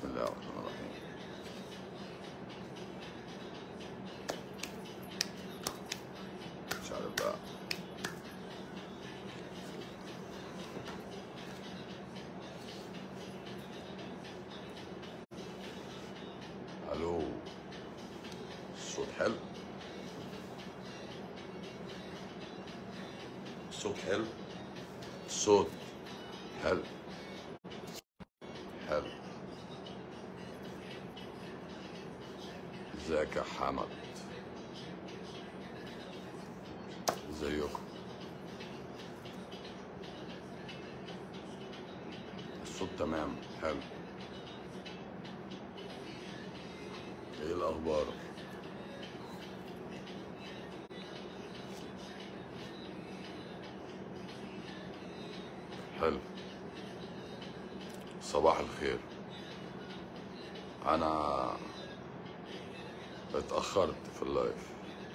بسم الله الرحمن الرحيم مش عارف بقى الو الصوت حلو الصوت حلو الصوت حلو حلو ازيك يا حمد ازيكم الصوت تمام حلو ايه الاخبار حلو صباح الخير انا اتاخرت في اللايف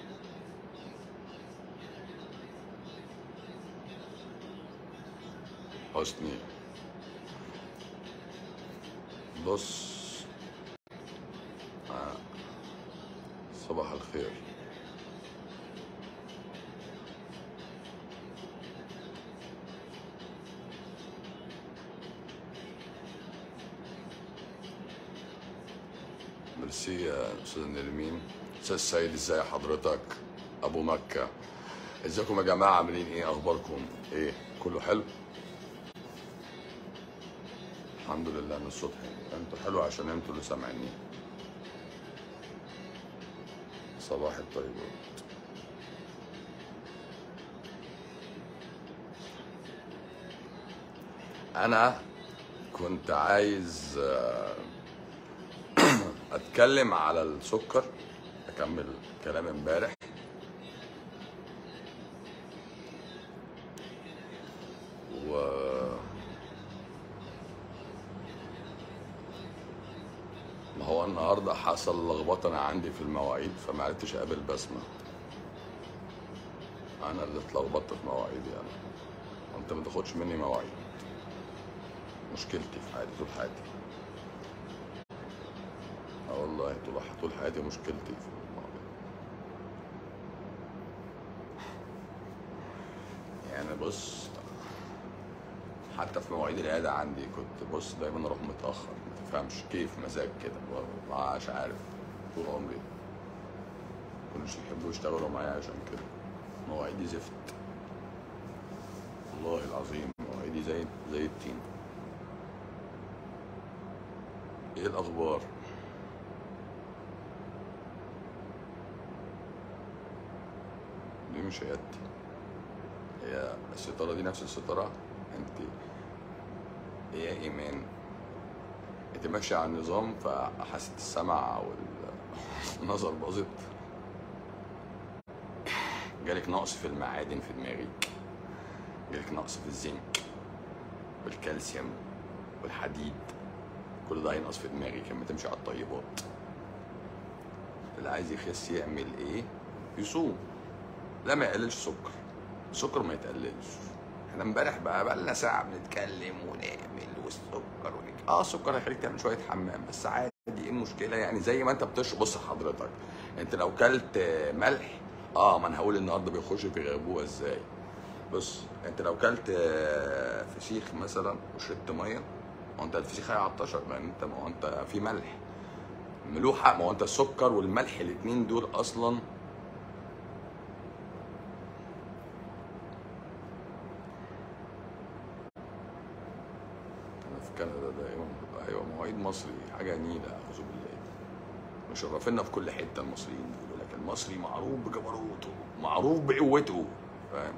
حسني بص آه. صباح الخير ميرسي يا استاذ نرمين استاذ سيد ازاي حضرتك ابو مكه ازيكم يا جماعه عاملين ايه اخباركم ايه كله حلو الحمد لله ان الصوت حلو انتوا حلو عشان انتوا اللي سامعيني صباح الطيبات انا كنت عايز آه، اتكلم على السكر اكمل كلام امبارح و ما هو النهارده حصل لخبطه انا عندي في المواعيد فما عرفتش اقابل بسمه انا اللي اتلخبطت في مواعيدي انا وانت ما تاخدش مني مواعيد مشكلتي في حياتي طول حياتي اه والله طول طول حياتي مشكلتي في المواعيد يعني بص حتى في مواعيد العيادة عندي كنت بص دايما اروح متأخر ما تفهمش كيف مزاج كده ما مش عارف طول عمري كنتش يحبوا يشتغلوا معايا عشان كده مواعيدي زفت والله العظيم مواعيدي زي زي التين ايه الاخبار دي مش عيادتي هي الستارة دي نفس الستارة انت ايه يا ايمان انت ماشية على النظام فحاسة السمع والنظر باظت جالك نقص في المعادن في دماغك جالك نقص في الزنك والكالسيوم والحديد كل ده هينقص في دماغك لما تمشي على الطيبات اللي عايز يخس يعمل ايه يصوم لا ما يقللش سكر السكر ما يتقللش احنا امبارح بقى بقى لنا ساعه بنتكلم ونعمل والسكر ونك... اه السكر هيخليك تعمل شويه حمام بس عادي ايه المشكله يعني زي ما انت بتشرب بص حضرتك انت لو كلت ملح اه ما انا هقول النهارده بيخش في غيبوبه ازاي بص انت لو كلت فسيخ مثلا وشربت ميه ما هو انت الفسيخ هيعطشك لان انت ما هو انت في ملح ملوحه ما هو انت السكر والملح الاثنين دول اصلا انا في كندا دايما ايوه مواعيد مصري حاجه نيله اعوذ بالله مشرفينا في كل حته المصريين بيقولوا لك المصري معروف بجبروته معروف بقوته فاهم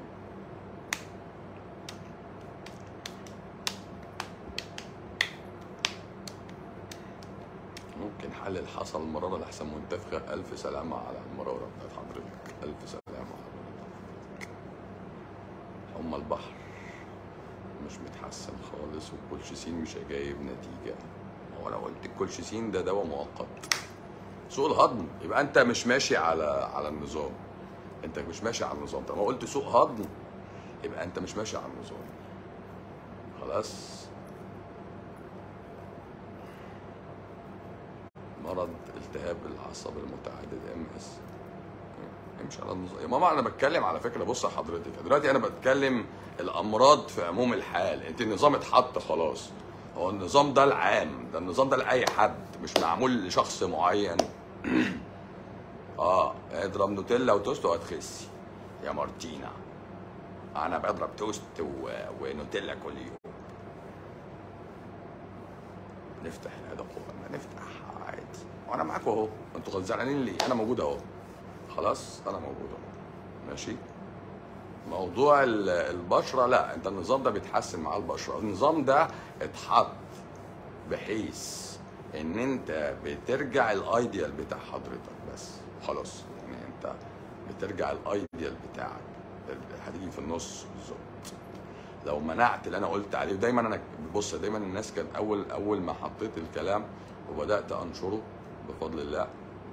ممكن حل الحصى المرارة لأحسن منتفخة ألف سلامة على المرارة بتاعت حضرتك ألف سلامة على حضرتك أم البحر مش متحسن خالص والكولشيسين مش جايب نتيجة هو لو قلت الكولشيسين ده دواء مؤقت سوء الهضم يبقى أنت مش ماشي على على النظام أنت مش ماشي على النظام طالما قلت سوء هضم يبقى أنت مش ماشي على النظام خلاص مرض التهاب الاعصاب المتعدد ام اس امشي على النظام يا ماما انا بتكلم على فكره بص يا حضرتك دلوقتي انا بتكلم الامراض في عموم الحال انت النظام اتحط خلاص هو النظام ده العام ده النظام ده لاي حد مش معمول لشخص معين اه اضرب نوتيلا وتوست وهتخسي يا مارتينا انا بضرب توست و... ونوتيلا كل يوم نفتح العياده قوة نفتح عادي وانا معاكم اهو انتوا زعلانين ليه انا موجود اهو خلاص انا موجود اهو ماشي موضوع ال- البشره لا انت النظام ده بيتحسن مع البشره النظام ده اتحط بحيث ان انت بترجع الايديال بتاع حضرتك بس خلاص يعني انت بترجع الايديال بتاعك هتيجي في النص بالظبط لو منعت اللي انا قلت عليه دايما انا بص دايما الناس كان اول اول ما حطيت الكلام وبدات انشره بفضل الله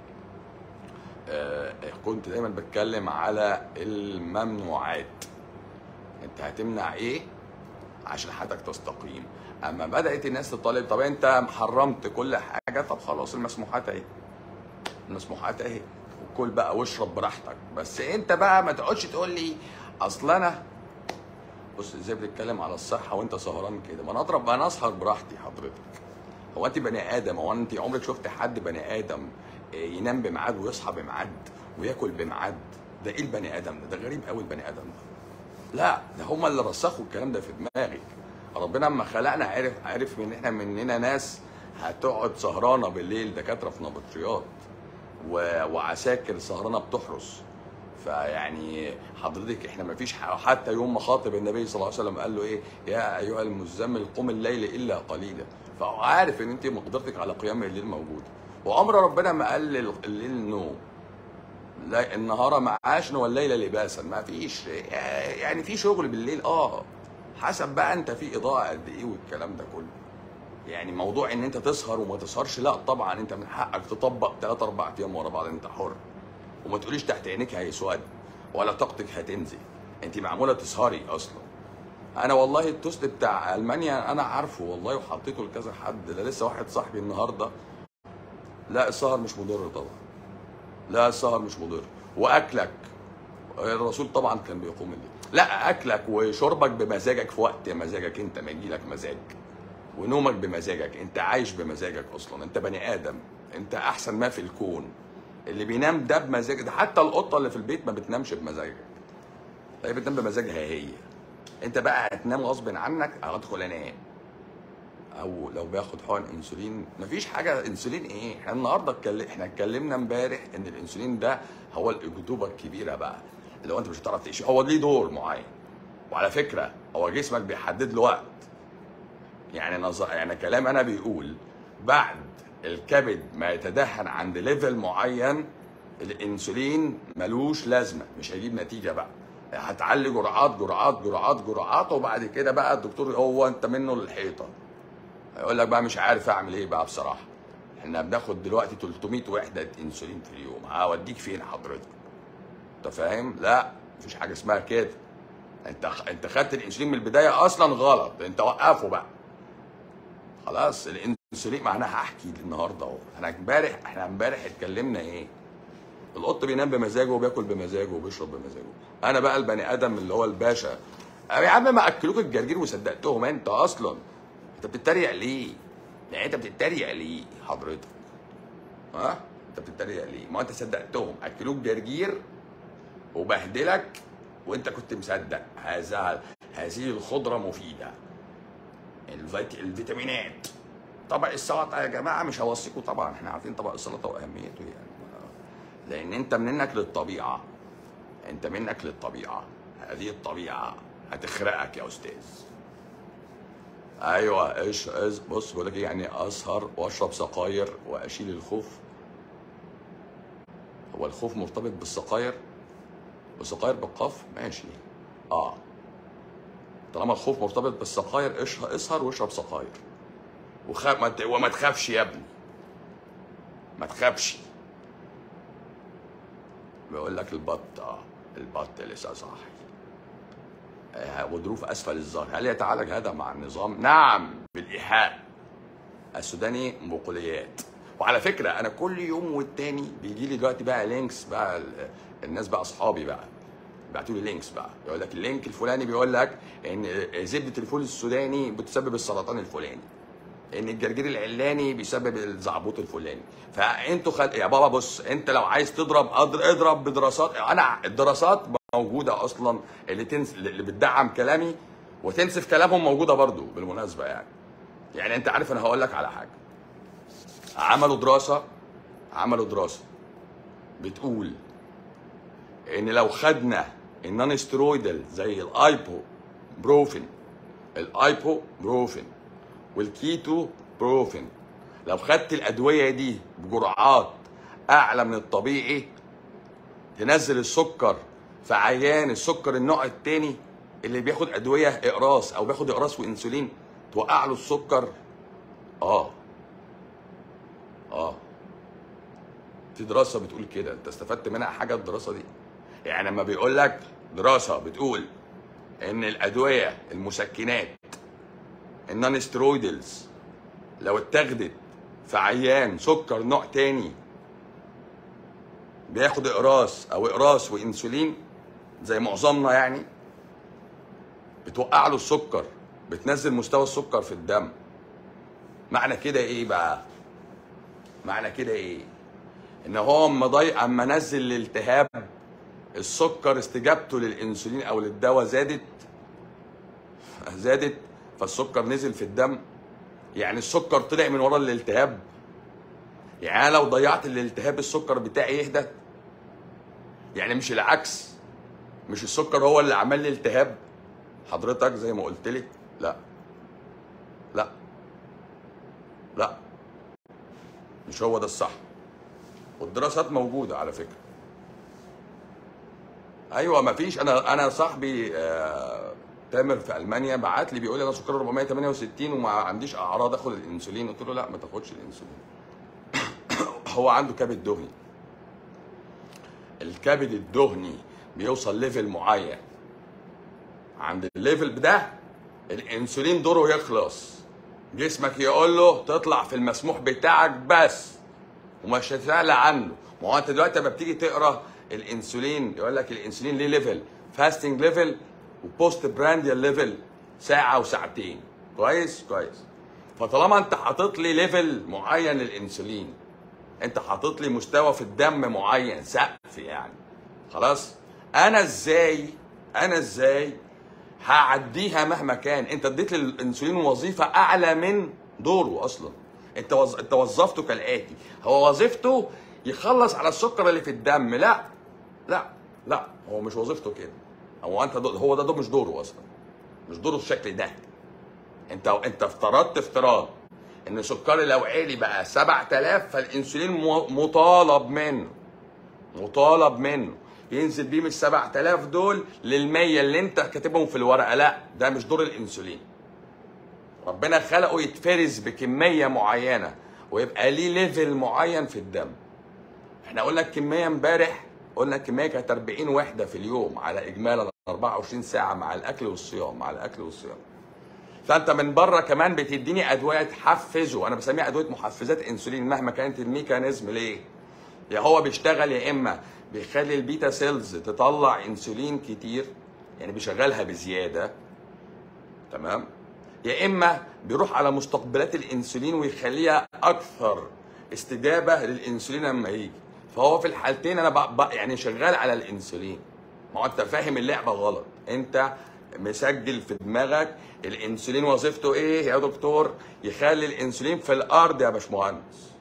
آه، كنت دايما بتكلم على الممنوعات انت هتمنع ايه عشان حياتك تستقيم اما بدات الناس تطالب طب انت حرمت كل حاجه طب خلاص المسموحات اهي المسموحات اهي وكل بقى واشرب براحتك بس انت بقى ما تقعدش تقول لي اصل انا بص ازاي بتتكلم على الصحه وانت سهران كده ما انا اضرب ما انا اسهر براحتي حضرتك هو انت بني ادم هو انت عمرك شفت حد بني ادم ينام بميعاد ويصحى بميعاد وياكل بميعاد ده ايه البني ادم ده ده غريب قوي البني ادم ده لا ده هم اللي رسخوا الكلام ده في دماغك ربنا اما خلقنا عرف عرف ان احنا مننا ناس هتقعد سهرانه بالليل دكاتره في نبطشيات و- وعساكر سهرانه بتحرس فيعني حضرتك احنا ما فيش حتى يوم ما خاطب النبي صلى الله عليه وسلم قال له ايه يا ايها المزمل قم الليل الا قليلا فهو عارف ان انت مقدرتك على قيام الليل موجوده وعمر ربنا ما قال لل- الليل نوم لا النهار معاشا والليل لباسا ما فيش يعني في شغل بالليل اه حسب بقى انت في اضاءه قد ايه والكلام ده كله يعني موضوع ان انت تسهر وما تسهرش لا طبعا انت من حقك تطبق 3 4 ايام ورا بعض انت حر وما تقوليش تحت عينيك هيسود ولا طاقتك هتنزل انت معموله تسهري اصلا انا والله التوست بتاع المانيا انا عارفه والله وحطيته لكذا حد ده لسه واحد صاحبي النهارده لا السهر مش مضر طبعا لا السهر مش مضر واكلك الرسول طبعا كان بيقوم الليل لا اكلك وشربك بمزاجك في وقت مزاجك انت ما يجيلك مزاج ونومك بمزاجك انت عايش بمزاجك اصلا انت بني ادم انت احسن ما في الكون اللي بينام ده بمزاج ده حتى القطه اللي في البيت ما بتنامش بمزاجك هي بتنام بمزاجها هي انت بقى هتنام غصب عنك ادخل انام او لو باخد حقن انسولين مفيش حاجه انسولين ايه احنا النهارده اتكلم احنا اتكلمنا امبارح ان الانسولين ده هو الاكتوبه الكبيره بقى اللي هو انت مش هتعرف تعيش هو ليه دور معين وعلى فكره هو جسمك بيحدد له وقت يعني نظ... يعني كلام انا بيقول بعد الكبد ما يتدهن عند ليفل معين الانسولين ملوش لازمه مش هيجيب نتيجه بقى هتعلي جرعات جرعات جرعات جرعات وبعد كده بقى الدكتور هو انت منه للحيطه هيقول لك بقى مش عارف اعمل ايه بقى بصراحه احنا بناخد دلوقتي 300 وحده انسولين في اليوم هوديك فين حضرتك انت فاهم لا مفيش حاجه اسمها كده انت انت خدت الانسولين من البدايه اصلا غلط انت وقفه بقى خلاص الانسولين ما انا هحكي النهارده اهو احنا امبارح احنا امبارح اتكلمنا ايه القط بينام بمزاجه وبياكل بمزاجه وبيشرب بمزاجه انا بقى البني ادم اللي هو الباشا يا عم ما اكلوك الجرجير وصدقتهم انت اصلا انت بتتريق ليه يعني انت بتتريق ليه حضرتك ها انت بتتريق ليه ما انت صدقتهم اكلوك جرجير وبهدلك وانت كنت مصدق هذا هذه الخضره مفيده الفيت... الفيتامينات طبق السلطه يا جماعه مش هوصيكم طبعا احنا عارفين طبق السلطه واهميته يعني لان انت منك للطبيعه انت منك للطبيعه هذه الطبيعه هتخرقك يا استاذ ايوه ايش إيش- بص بقول لك إيه، يعني اسهر واشرب سقاير واشيل الخوف هو الخوف مرتبط بالسقاير والسقاير بالقاف ماشي اه طالما الخوف مرتبط بالسقاير اش- اسهر واشرب سقاير وخ... ما ت... وما تخافش يا ابني ما تخافش بيقول لك البط اه البط لسه صاحي آه، غضروف اسفل الظهر هل يتعالج هذا مع النظام نعم بالايحاء السوداني بقوليات وعلى فكره انا كل يوم والتاني بيجي لي دلوقتي بقى لينكس بقى ال- الناس بقى اصحابي بقى بعتوا لي لينكس بقى يقول لك اللينك الفلاني بيقول لك ان زبده الفول السوداني بتسبب السرطان الفلاني ان الجرجير العلاني بيسبب الزعبوط الفلاني فانتوا خل... يا بابا بص انت لو عايز تضرب أضر- اضرب بدراسات انا الدراسات موجوده اصلا اللي تنس... اللي بتدعم كلامي وتنسف كلامهم موجوده برضو بالمناسبه يعني يعني انت عارف انا هقول لك على حاجه عملوا دراسه عملوا دراسه بتقول ان لو خدنا النون ستيرويدال زي الايبو بروفين الايبو بروفين والكيتو بروفين لو خدت الادويه دي بجرعات اعلى من الطبيعي تنزل السكر في عيان السكر النوع الثاني اللي بياخد ادويه اقراص او بياخد اقراص وانسولين توقع له السكر اه اه في دراسه بتقول كده انت استفدت منها حاجه الدراسه دي يعني لما بيقول لك دراسه بتقول ان الادويه المسكنات النون ستيرويدلز لو اتاخدت في عيان سكر نوع تاني بياخد اقراص او اقراص وانسولين زي معظمنا يعني بتوقع له السكر بتنزل مستوى السكر في الدم معنى كده ايه بقى معنى كده ايه ان هو اما ضيق اما نزل الالتهاب السكر استجابته للانسولين او للدواء زادت زادت فالسكر نزل في الدم يعني السكر طلع من ورا الالتهاب يعني أنا لو ضيعت الالتهاب السكر بتاعي يهدى يعني مش العكس مش السكر هو اللي عمل لي التهاب حضرتك زي ما قلت لي لا لا لا مش هو ده الصح والدراسات موجوده على فكره ايوه ما فيش انا انا صاحبي آه تامر في المانيا بعت لي بيقول لي انا سكر 468 وما عنديش اعراض اخد الانسولين قلت له لا ما تاخدش الانسولين هو عنده كبد دهني الكبد الدهني بيوصل ليفل معين عند الليفل ده الانسولين دوره يخلص جسمك يقول له تطلع في المسموح بتاعك بس ومش هتعلى عنه ما هو انت دلوقتي لما بتيجي تقرا الانسولين يقول لك الانسولين ليه ليفل فاستنج ليفل وبوست برانديال ليفل ساعه وساعتين كويس كويس فطالما انت حاطط لي ليفل معين للانسولين انت حاطط لي مستوى في الدم معين سقف يعني خلاص انا ازاي انا ازاي هعديها مهما كان انت اديت للانسولين وظيفه اعلى من دوره اصلا انت وز... انت وظفته كالاتي هو وظيفته يخلص على السكر اللي في الدم لا لا لا هو مش وظيفته كده هو انت دو... هو ده, ده مش دوره اصلا مش دوره الشكل ده انت انت افترضت افتراض ان سكري لو عالي بقى 7000 فالانسولين م- مطالب منه مطالب منه ينزل بيه من ال 7000 دول لل 100 اللي انت كاتبهم في الورقه لا ده مش دور الانسولين ربنا خلقه يتفرز بكميه معينه ويبقى ليه ليفل معين في الدم احنا قلنا الكميه امبارح قلنا الكميه كانت 40 وحده في اليوم على اجمالا 24 ساعه مع الاكل والصيام مع الاكل والصيام فانت من بره كمان بتديني ادويه تحفزه انا بسميها ادويه محفزات انسولين مهما كانت الميكانيزم ليه يا هو بيشتغل يا اما بيخلي البيتا سيلز تطلع انسولين كتير يعني بيشغلها بزياده تمام يا اما بيروح على مستقبلات الانسولين ويخليها اكثر استجابه للانسولين لما يجي فهو في الحالتين انا بق بق يعني شغال على الانسولين ما هو انت فاهم اللعبه غلط انت مسجل في دماغك الانسولين وظيفته ايه يا دكتور يخلي الانسولين في الارض يا باشمهندس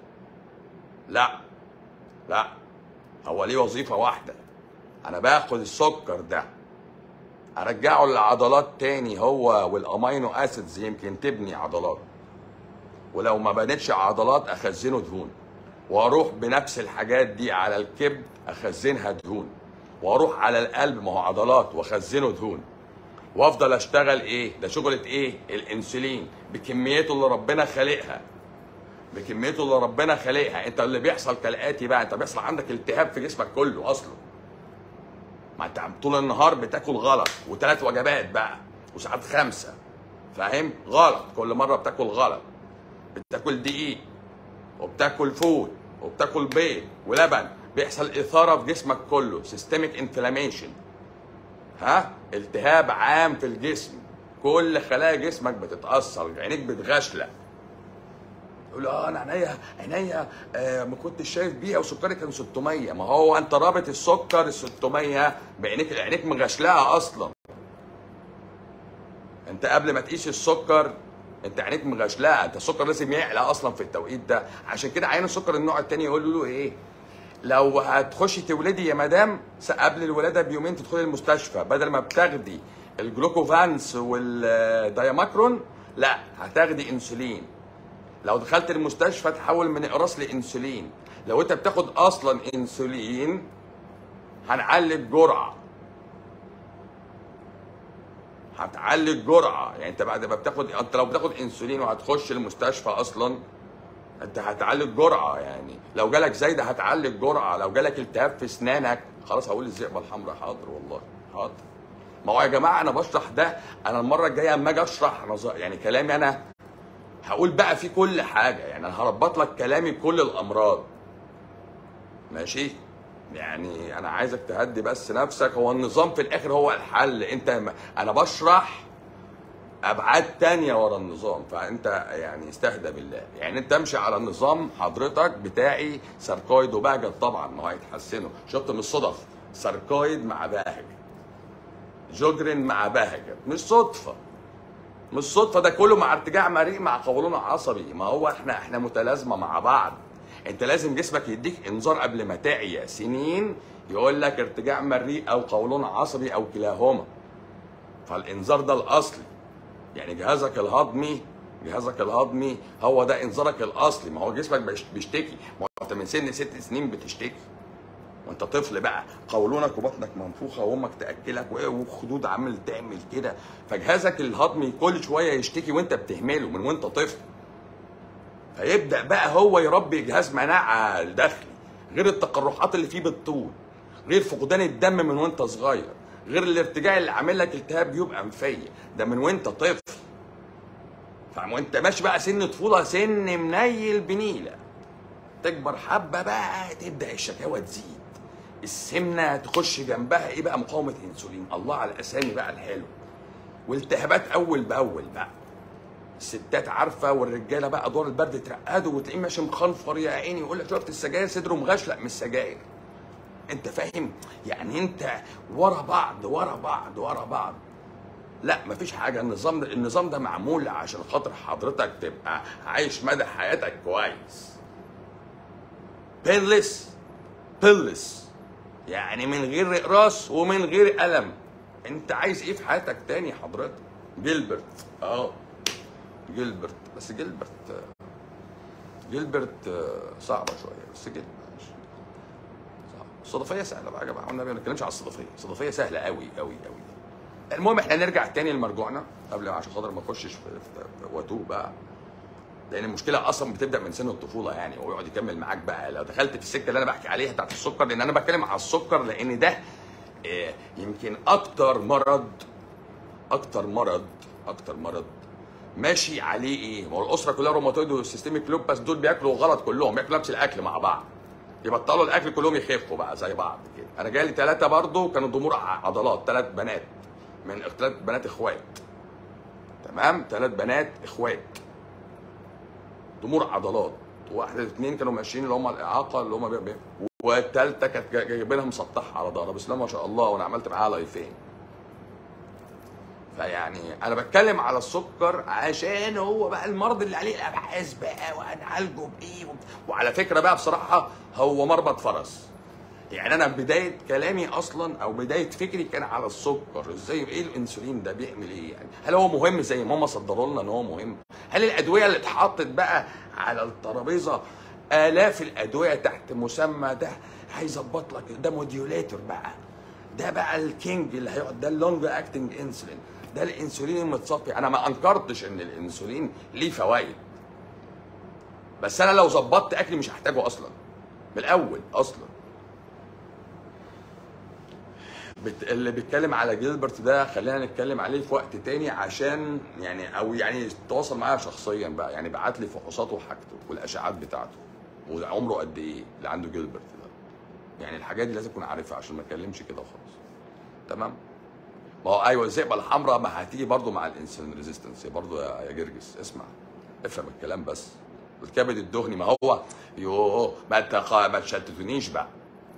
لا لا هو ليه وظيفه واحده انا باخد السكر ده ارجعه للعضلات تاني هو والامينو اسيدز يمكن تبني عضلات ولو ما بنتش عضلات اخزنه دهون واروح بنفس الحاجات دي على الكبد اخزنها دهون واروح على القلب ما هو عضلات واخزنه دهون وافضل اشتغل ايه ده شغله ايه الانسولين بكميته اللي ربنا خالقها بكميته اللي ربنا خالقها انت اللي بيحصل كالاتي بقى انت بيحصل عندك التهاب في جسمك كله اصلا ما انت طول النهار بتاكل غلط وثلاث وجبات بقى وساعات خمسه فاهم غلط كل مره بتاكل غلط بتاكل دقيق وبتاكل فول وبتاكل بيض ولبن بيحصل اثاره في جسمك كله سيستميك انفلاميشن ها التهاب عام في الجسم كل خلايا جسمك بتتاثر عينيك بتغشلق يقول له اه انا عينيا عينيا آه ما كنتش شايف بيها وسكري كان 600 ما هو انت رابط السكر ال 600 بعينيك عينيك مغشلقه اصلا انت قبل ما تقيس السكر انت عينيك مغشلقه انت السكر لازم يعلى اصلا في التوقيت ده عشان كده عين السكر النوع الثاني يقول له ايه لو هتخشي تولدي يا مدام س- قبل الولاده بيومين تدخلي المستشفى بدل ما بتاخدي الجلوكوفانس والدايماكرون لا هتاخدي انسولين لو دخلت المستشفى تحول من اقراص لانسولين لو انت بتاخد اصلا انسولين هنعلي الجرعه هتعلي الجرعه يعني انت بعد ما بتاخد انت لو بتاخد انسولين وهتخش المستشفى اصلا انت هتعلي الجرعه يعني لو جالك زايده هتعلي الجرعه لو جالك التهاب في اسنانك خلاص هقول الذئبه الحمراء حاضر والله حاضر ما هو يا جماعه انا بشرح ده انا المره الجايه اما اجي اشرح نظ- يعني كلامي انا هقول بقى في كل حاجه يعني انا هربط لك كلامي بكل الامراض ماشي يعني انا عايزك تهدي بس نفسك هو النظام في الاخر هو الحل انت م- انا بشرح ابعاد تانية ورا النظام فانت يعني استهدى بالله يعني انت امشي على النظام حضرتك بتاعي ساركويد وبهجت طبعا ما هو هيتحسنوا شفت من الصدف ساركويد مع بهجت جوجرين مع بهجت مش صدفه مش صدفه ده كله مع ارتجاع مريء مع قولون عصبي ما هو احنا احنا متلازمه مع بعض انت لازم جسمك يديك انذار قبل ما تعيا سنين يقول لك ارتجاع مريء او قولون عصبي او كلاهما فالانذار ده الاصلي يعني جهازك الهضمي جهازك الهضمي هو ده انذارك الاصلي ما هو جسمك بيش- بيشتكي ما هو انت من سن ست سنين بتشتكي وانت طفل بقى قولونك وبطنك منفوخه وامك تاكلك وايه وخدود عامل تعمل كده فجهازك الهضمي كل شويه يشتكي وانت بتهمله من وانت طفل فيبدا بقى هو يربي جهاز مناعه داخلي غير التقرحات اللي فيه بالطول غير فقدان الدم من وانت صغير غير الارتجاع اللي عامل لك التهاب جيوب انفيه ده من وانت طفل فاهم وانت ماشي بقى سن طفوله سن منيل بنيله تكبر حبه بقى تبدا الشكاوى تزيد السمنه تخش جنبها ايه بقى مقاومه انسولين الله على الاسامي بقى الحلو والتهابات اول باول بقى الستات عارفه والرجاله بقى دور البرد ترقدوا وتلاقيه ماشي مخنفر يا عيني يقول لك شفت السجاير صدره مغشلق من السجاير انت فاهم يعني انت ورا بعض ورا بعض ورا بعض لا مفيش حاجه النظام ده النظام ده معمول عشان خاطر حضرتك تبقى عايش مدى حياتك كويس بينلس بينلس يعني من غير اقراص ومن غير الم انت عايز ايه في حياتك تاني حضرتك جيلبرت اه جيلبرت بس جيلبرت جيلبرت آه، صعبه شويه بس جيلبرت صعبة. الصدفيه سهله بقى يا جماعه والنبي ما نتكلمش على الصدفيه الصدفيه سهله قوي قوي قوي المهم احنا نرجع تاني لمرجوعنا قبل عشان خاطر ما اخشش في في- واتوه بقى لان المشكله اصلا بتبدا من سن الطفوله يعني ويقعد يكمل معاك بقى لو دخلت في السكه اللي انا بحكي عليها بتاعت السكر لان انا بتكلم على السكر لان ده آه، يمكن اكتر مرض اكتر مرض اكتر مرض ماشي عليه ايه؟ ما هو الاسره كلها روماتويد والسيستميك لوباس دول بياكلوا غلط كلهم بياكلوا نفس الاكل مع بعض يبطلوا الاكل كلهم يخفوا بقى زي بعض كده انا جالي ثلاثه برضو كانوا ضمور ع- عضلات ثلاث بنات من ثلاث بنات اخوات تمام ثلاث بنات اخوات ضمور عضلات واحده اثنين كانوا ماشيين اللي هم الاعاقه اللي هم بي... بي... والثالثه كانت جا- جايبينها مسطحه على ظهرها بس لا ما شاء الله وانا عملت معاها لايفين فيعني انا بتكلم على السكر عشان هو بقى المرض اللي عليه الابحاث بقى وهنعالجه بايه و... وعلى فكره بقى بصراحه هو مربط فرس يعني انا بدايه كلامي اصلا او بدايه فكري كان على السكر ازاي ايه الانسولين ده بيعمل ايه يعني هل هو مهم زي ما هم صدروا لنا ان هو مهم هل الادويه اللي اتحطت بقى على الترابيزه الاف الادويه تحت مسمى ده هيظبط لك ده موديوليتور بقى ده بقى الكينج اللي هيقعد ده اللونج اكتنج انسولين ده الانسولين المتصفي انا ما انكرتش ان الانسولين ليه فوائد بس انا لو ظبطت اكلي مش هحتاجه اصلا من الاول اصلا بت... اللي بيتكلم على جيلبرت ده خلينا نتكلم عليه في وقت تاني عشان يعني او يعني تواصل معايا شخصيا بقى يعني بعت لي فحوصاته وحاجته والاشعاعات بتاعته وعمره قد ايه اللي عنده جيلبرت ده يعني الحاجات دي لازم تكون عارفها عشان ما اتكلمش كده وخلاص تمام ما هو ايوه الذئبه الحمراء ما هتيجي برضو مع الانسولين ريزيستنس برضو يا يا جرجس اسمع افهم الكلام بس الكبد الدهني ما هو يوه ما تخ... ما تشتتونيش بقى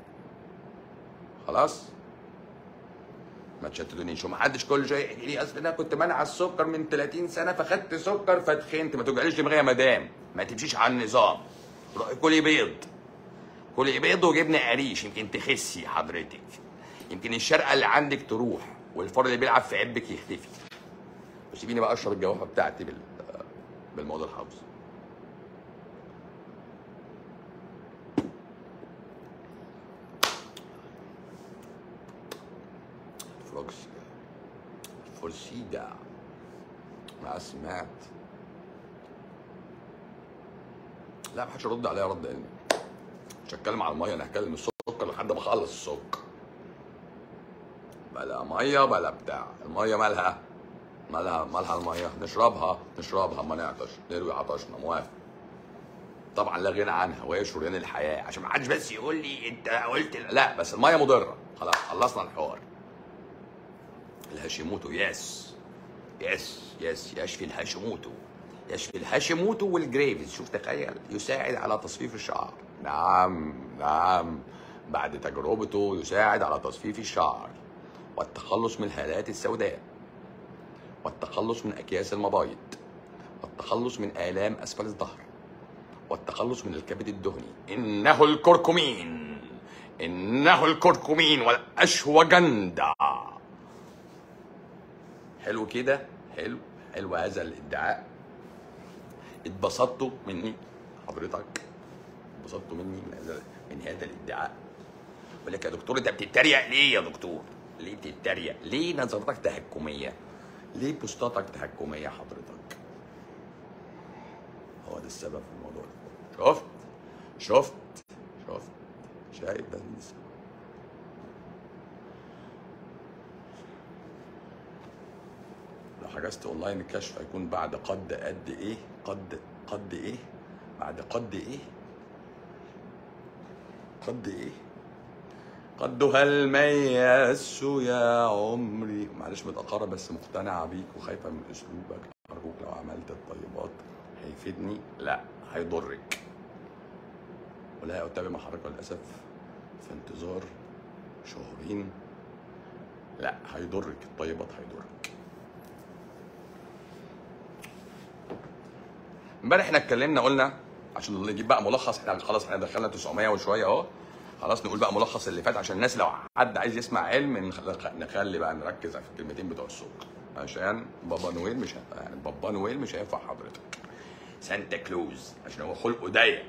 خلاص ما تشتتونيش ومحدش كل شويه يحكي لي اصل انا كنت مانع السكر من 30 سنه فخدت سكر فتخنت ما توجعليش دماغي يا مدام ما تمشيش على النظام روحي كلي بيض كلي بيض وجبنه قريش يمكن تخسي حضرتك يمكن الشرقه اللي عندك تروح والفار اللي بيلعب في عبك يختفي وسيبيني بقى اشرب الجوافه بتاعتي بال بالموضوع الحافظ فروكس فورسيدا ما سمعت لا محدش يرد عليا رد علمي مش هتكلم على الميه انا هتكلم السكر لحد ما اخلص السكر بلا ميه بلا بتاع الميه مالها مالها مالها الميه نشربها نشربها ما نعطش نروي عطشنا موافق طبعا لا غنى عنها وهي شريان الحياه عشان ما حدش بس يقول لي انت قلت لا بس الميه مضره خلاص خلصنا الحوار الهاشيموتو يس يس يس يشفي الهاشيموتو يشفي الهاشيموتو والجريفز شوف تخيل يساعد على تصفيف الشعر نعم نعم بعد تجربته يساعد على تصفيف الشعر والتخلص من الهالات السوداء والتخلص من اكياس المبايض والتخلص من الام اسفل الظهر والتخلص من الكبد الدهني انه الكركمين انه الكركمين والاشوجندا حلو كده حلو حلو هذا الادعاء اتبسطتوا مني حضرتك اتبسطتوا مني من هذا من هذا الادعاء بقول لك يا دكتور انت بتتريق ليه يا دكتور؟ ليه بتتريق؟ ليه نظرتك تهكميه؟ ليه بوستاتك تهكميه حضرتك؟ هو ده السبب في الموضوع ده شفت شفت شفت شايف ده السبب لو حجزت اونلاين الكشف هيكون بعد قد قد ايه قد قد ايه بعد قد ايه قد ايه قدها المياس يا عمري معلش متأخرة بس مقتنعة بيك وخايفة من أسلوبك أرجوك لو عملت الطيبات هيفيدني لا هيضرك ولا أتابع مع حضرتك للأسف في انتظار شهرين لا هيضرك الطيبات هيضرك امبارح احنا اتكلمنا قلنا عشان نجيب بقى ملخص احنا خلاص احنا دخلنا 900 وشويه اهو خلاص نقول بقى ملخص اللي فات عشان الناس لو حد عايز يسمع علم نخ- نخلي بقى نركز في الكلمتين بتوع السوق عشان بابا نويل مش ه- يعني بابا نويل مش هينفع حضرتك سانتا كلوز عشان هو خلقه ضيق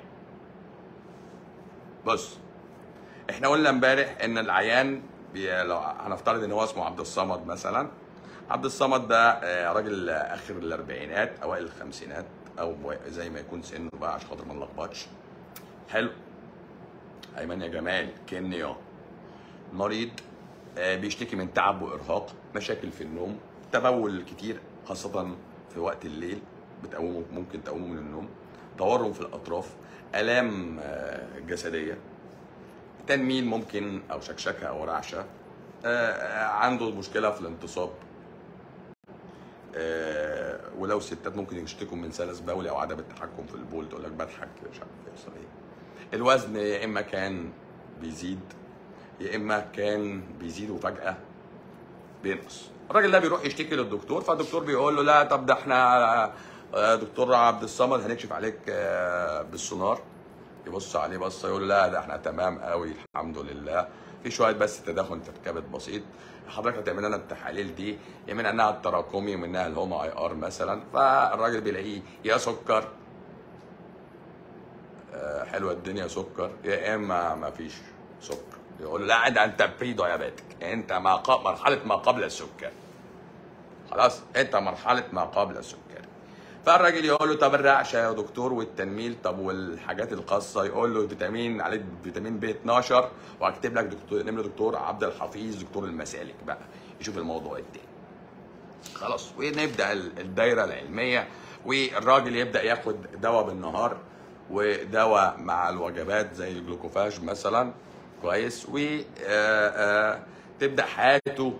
بص احنا قلنا امبارح ان العيان بي... لو هنفترض ان هو اسمه عبد الصمد مثلا عبد الصمد ده آه، راجل اخر الاربعينات اوائل الخمسينات او زي ما يكون سنه بقى عشان خاطر ما نلخبطش حلو ايمن يا جمال كينيا مريض آه، بيشتكي من تعب وارهاق مشاكل في النوم تبول كتير خاصه في وقت الليل بتقومه ممكن تقومه من النوم تورم في الاطراف الام آه، جسديه تنميل ممكن او شكشكه او رعشه آه، آه، عنده مشكله في الانتصاب آه، ولو ستات ممكن يشتكوا من سلس بولي او عدم التحكم في البول تقول لك بضحك مش عارف يحصل ايه الوزن يا اما كان بيزيد يا اما كان بيزيد وفجاه بينقص الراجل ده بيروح يشتكي للدكتور فالدكتور بيقول له لا طب ده احنا آه، دكتور عبد الصمد هنكشف عليك آه، بالسونار يبص عليه بصه يقول له لا ده احنا تمام قوي الحمد لله في شويه بس تدخل في الكبد بسيط حضرتك هتعمل لنا التحاليل دي يا من انها التراكمي ومنها الهوما اي ار مثلا فالراجل بيلاقيه يا سكر آه، حلوه الدنيا سكر يا اما ما فيش سكر يقول له لا ده انت بري دايابيتك انت ما ق- مرحله ما قبل السكر خلاص انت مرحله ما قبل السكر فالراجل يقول له طب الرعشه يا دكتور والتنميل طب والحاجات الخاصه يقول له فيتامين عليك فيتامين بي 12 وهكتب لك دكتور نمره دكتور عبد الحفيظ دكتور المسالك بقى يشوف الموضوع التاني خلاص ونبدا ال- الدايره العلميه والراجل يبدا ياخد دواء بالنهار ودواء مع الوجبات زي الجلوكوفاج مثلا كويس وتبدا حياته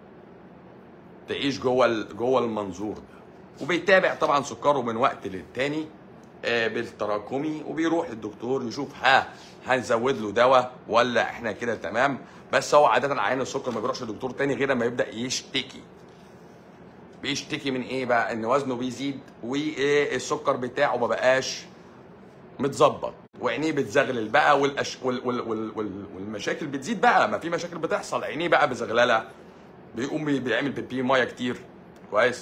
تعيش جوه ال- جوه المنظور ده وبيتابع طبعا سكره من وقت للتاني آه، بالتراكمي وبيروح للدكتور يشوف ها هنزود له دواء ولا احنا كده تمام بس هو عاده عيان السكر ما بيروحش لدكتور تاني غير لما يبدا يشتكي بيشتكي من ايه بقى ان وزنه بيزيد والسكر بتاعه ما بقاش متظبط وعينيه بتزغلل بقى والأش... وال... وال... وال... وال... والمشاكل بتزيد بقى ما في مشاكل بتحصل عينيه بقى بزغلله بيقوم بي- بيعمل بيبي ميه كتير كويس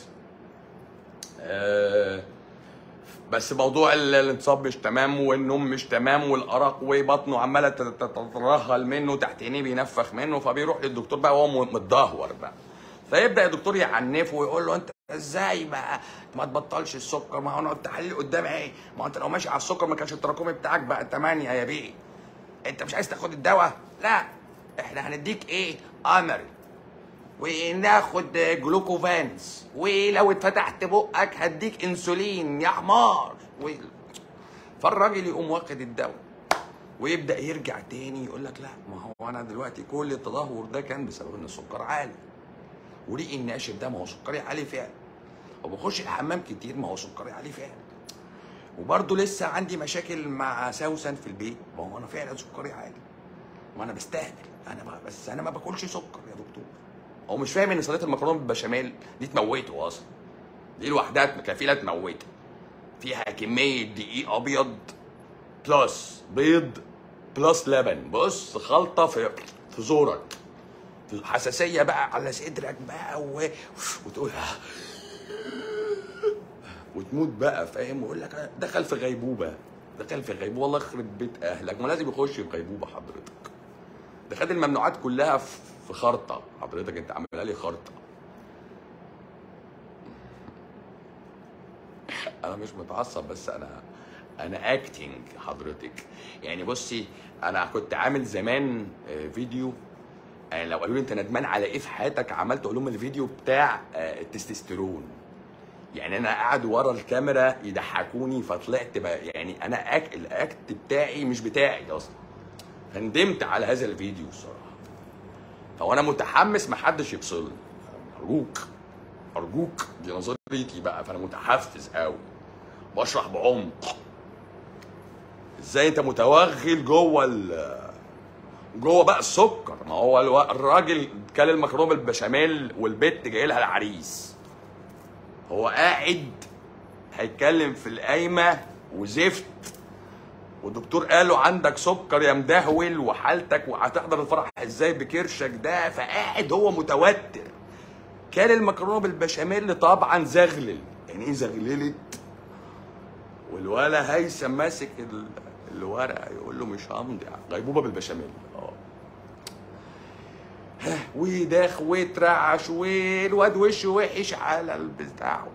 آه بس موضوع ال- الانتصاب مش تمام والنوم مش تمام والارق وبطنه عماله تت- تترهل منه تحت عينيه بينفخ منه فبيروح للدكتور بقى وهو م- متدهور بقى فيبدا الدكتور يعنفه ويقول له انت ازاي بقى ما تبطلش السكر ما هو انا التحاليل قدامي ايه ما هو انت لو ماشي على السكر ما كانش التراكمي بتاعك بقى 8 يا بيه انت مش عايز تاخد الدواء لا احنا هنديك ايه امري وناخد جلوكوفانس ولو اتفتحت بقك هديك انسولين يا حمار و... فالراجل يقوم واخد الدواء ويبدا يرجع تاني يقول لك لا ما هو انا دلوقتي كل التدهور ده كان بسبب ان السكر عالي وريقي الناشف ده ما هو سكري عالي فعلا وبخش الحمام كتير ما هو سكري عالي فعلا وبرضه لسه عندي مشاكل مع سوسن في البيت ما هو انا فعلا سكري عالي ما انا بستهبل انا بقى بس انا ما باكلش سكر يا دكتور هو مش فاهم ان صينيه المكرونه بالبشاميل دي تموته اصلا دي لوحدها كفيله تموته فيها كميه دقيق ابيض بلس بيض بلس لبن بص خلطه في في زورك حساسيه بقى على صدرك بقى و... وتقول وتموت بقى فاهم ويقول لك دخل في غيبوبه دخل في غيبوبه والله يخرب بيت اهلك ما لازم يخش في غيبوبه حضرتك ده خد الممنوعات كلها في في خرطه حضرتك انت عاملها لي خرطه انا مش متعصب بس انا انا اكتنج حضرتك يعني بصي انا كنت عامل زمان آه، فيديو يعني لو قالوا لي انت ندمان على ايه في حياتك عملت اقول لهم الفيديو بتاع آه، التستوستيرون يعني انا قاعد ورا الكاميرا يضحكوني فطلعت بقى يعني انا أك... الاكت بتاعي مش بتاعي اصلا فندمت على هذا الفيديو الصراحه فهو انا متحمس محدش يفصلني ارجوك ارجوك دي نظريتي بقى فانا متحفز قوي بشرح بعمق ازاي انت متوغل جوه ال جوه بقى السكر ما هو الو- الراجل كل المكرونه بالبشاميل والبت جاي لها العريس هو قاعد هيتكلم في القايمه وزفت والدكتور قال له عندك سكر يا مدهول وحالتك وهتحضر الفرح ازاي بكرشك ده فقاعد هو متوتر كان المكرونه بالبشاميل طبعا زغلل يعني ايه زغللت والولا هيثم ماسك ال- الورقه يقول له مش همضي غيبوبه بالبشاميل اه ها، وداخ واترعش والواد وشه وحش على البتاع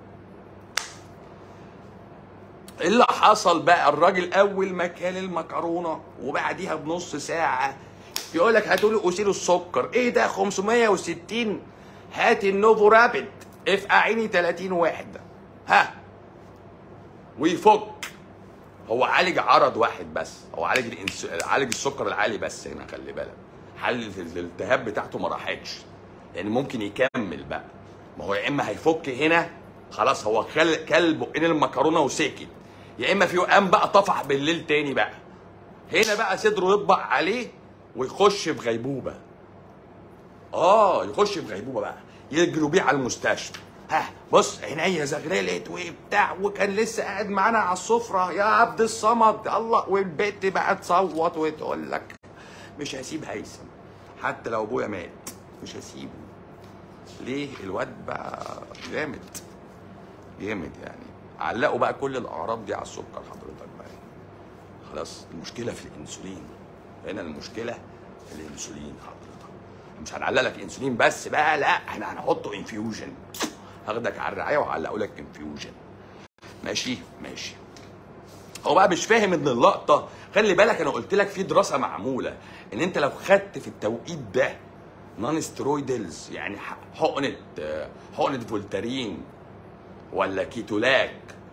إيه اللي حصل بقى الراجل اول ما كان المكرونه وبعديها بنص ساعه يقول لك هاتوا لي اصيل السكر ايه ده 560 هات النوفو رابid اف عيني 30 وحده ها ويفك هو عالج عرض واحد بس هو عالج الإنس... عالج السكر العالي بس هنا خلي بالك حل الالتهاب بتاعته ما راحتش لان ممكن يكمل بقى ما هو يا اما هيفك هنا خلاص هو كل كل بقين المكرونه وسكت يا اما في قام بقى طفح بالليل تاني بقى هنا بقى صدره يطبع عليه ويخش في غيبوبه اه يخش في غيبوبه بقى يجروا بيه على المستشفى ها بص عينيا زغللت وبتاع وكان لسه قاعد معانا على السفره يا عبد الصمد الله والبت بقى تصوت وتقول لك مش هسيب هيثم حتى لو ابويا مات مش هسيبه ليه الواد بقى جامد جامد يعني علقوا بقى كل الاعراض دي على السكر حضرتك بقى خلاص المشكله في الانسولين هنا المشكله في الانسولين حضرتك مش هنعلق لك انسولين بس بقى لا احنا هنحطه انفيوجن هاخدك على الرعايه وهعلقه لك انفيوجن ماشي ماشي هو بقى مش فاهم ان اللقطه خلي بالك انا قلت لك في دراسه معموله ان انت لو خدت في التوقيت ده نون سترويدلز يعني ح- حقنه آه، حقنه فولتارين ولا كيتولاك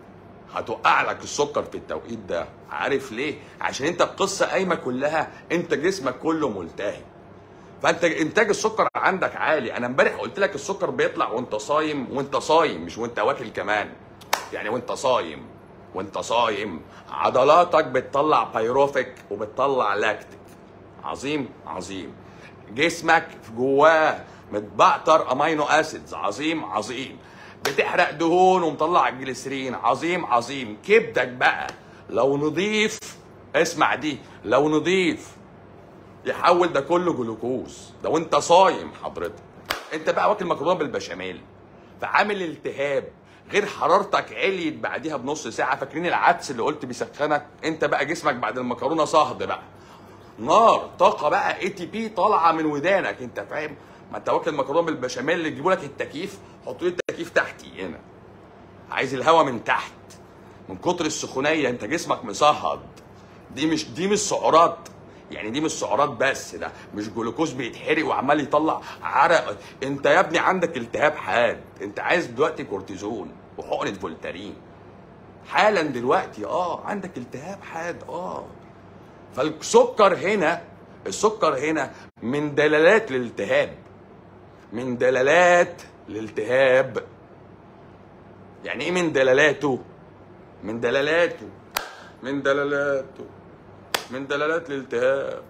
هتوقع لك السكر في التوقيت ده عارف ليه عشان انت القصه قايمه كلها انت جسمك كله ملتهب فانت انتاج السكر عندك عالي انا امبارح قلت لك السكر بيطلع وانت صايم وانت صايم مش وانت واكل كمان يعني وانت صايم وانت صايم عضلاتك بتطلع بايروفيك وبتطلع لاكتيك عظيم عظيم جسمك جواه متبعتر امينو اسيدز عظيم عظيم بتحرق دهون ومطلع الجليسرين عظيم عظيم كبدك بقى لو نضيف اسمع دي لو نضيف يحول ده كله جلوكوز ده وانت صايم حضرتك انت بقى واكل مكرونه بالبشاميل فعامل التهاب غير حرارتك عليت بعديها بنص ساعه فاكرين العدس اللي قلت بيسخنك انت بقى جسمك بعد المكرونه صهد بقى نار طاقه بقى اي تي بي طالعه من ودانك انت فاهم ما انت واكل مكرونه بالبشاميل اللي يجيبوا لك التكييف حطوا لي التكييف تحتي هنا عايز الهواء من تحت من كتر السخونيه انت جسمك مصهد دي مش دي مش سعرات يعني دي مش سعرات بس ده مش جلوكوز بيتحرق وعمال يطلع عرق انت يا ابني عندك التهاب حاد انت عايز دلوقتي كورتيزون وحقنه فولتارين حالا دلوقتي اه عندك التهاب حاد اه فالسكر هنا السكر هنا من دلالات الالتهاب من دلالات الالتهاب يعني ايه من دلالاته من دلالاته من دلالاته من دلالات الالتهاب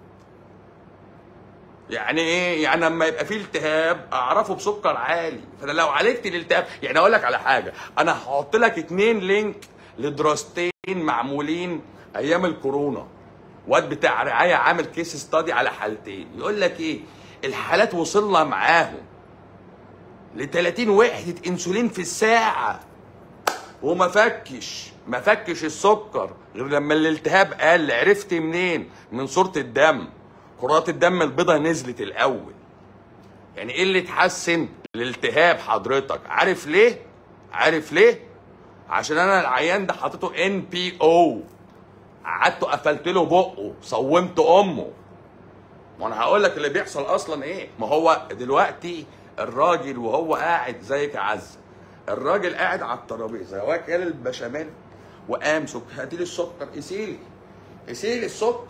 يعني ايه يعني لما يبقى فيه التهاب اعرفه بسكر عالي فانا لو عالجت الالتهاب يعني اقول لك على حاجه انا هحط لك اتنين لينك لدراستين معمولين ايام الكورونا واد بتاع رعايه عامل كيس ستادي على حالتين يقول لك ايه الحالات وصلنا معاهم ل 30 وحده انسولين في الساعه وما فكش ما فكش السكر غير لما الالتهاب قل عرفت منين من صورة الدم كرات الدم البيضاء نزلت الاول يعني ايه اللي اتحسن الالتهاب حضرتك عارف ليه عارف ليه عشان انا العيان ده حاطته ان بي او قعدت قفلت له بقه صومت امه ما انا هقول لك اللي بيحصل اصلا ايه ما هو دلوقتي الراجل وهو قاعد زيك يا عزه الراجل قاعد على الترابيزه واكل البشاميل وقام سك هاتي لي السكر قسيلي قسيلي السكر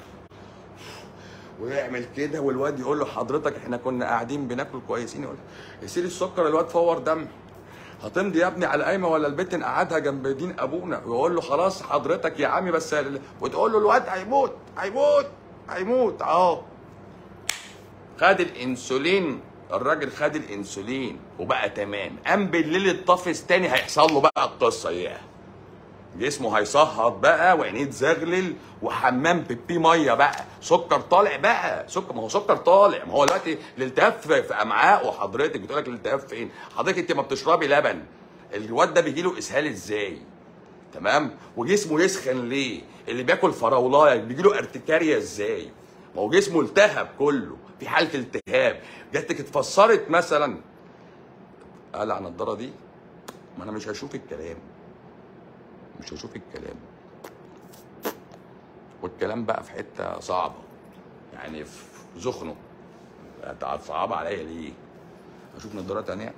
ويعمل كده والواد يقول له حضرتك احنا كنا قاعدين بناكل كويسين يقول قسيلي السكر الواد فور دم هتمضي يا ابني على قايمه ولا البت نقعدها جنب دين ابونا ويقول له خلاص حضرتك يا عمي بس وتقول له الواد هيموت هيموت هيموت اهو خد الانسولين الراجل خد الانسولين وبقى تمام قام بالليل اتطفس تاني هيحصل له بقى القصه اياها جسمه هيصهد بقى وعينيه تزغلل وحمام بيبي ميه بقى سكر طالع بقى سكر ما هو سكر طالع ما هو دلوقتي الالتهاب في في امعائه حضرتك بتقول لك الالتهاب فين حضرتك انت ما بتشربي لبن الواد ده بيجي له اسهال ازاي تمام وجسمه يسخن ليه اللي بياكل فراولايه بيجي له ارتكاريا ازاي ما هو جسمه التهب كله في حاله التهاب جاتك اتفسرت مثلا قلع النضاره دي ما انا مش هشوف الكلام مش هشوف الكلام والكلام بقى في حته صعبه يعني في زخنه صعبه عليا ليه اشوف نضاره تانية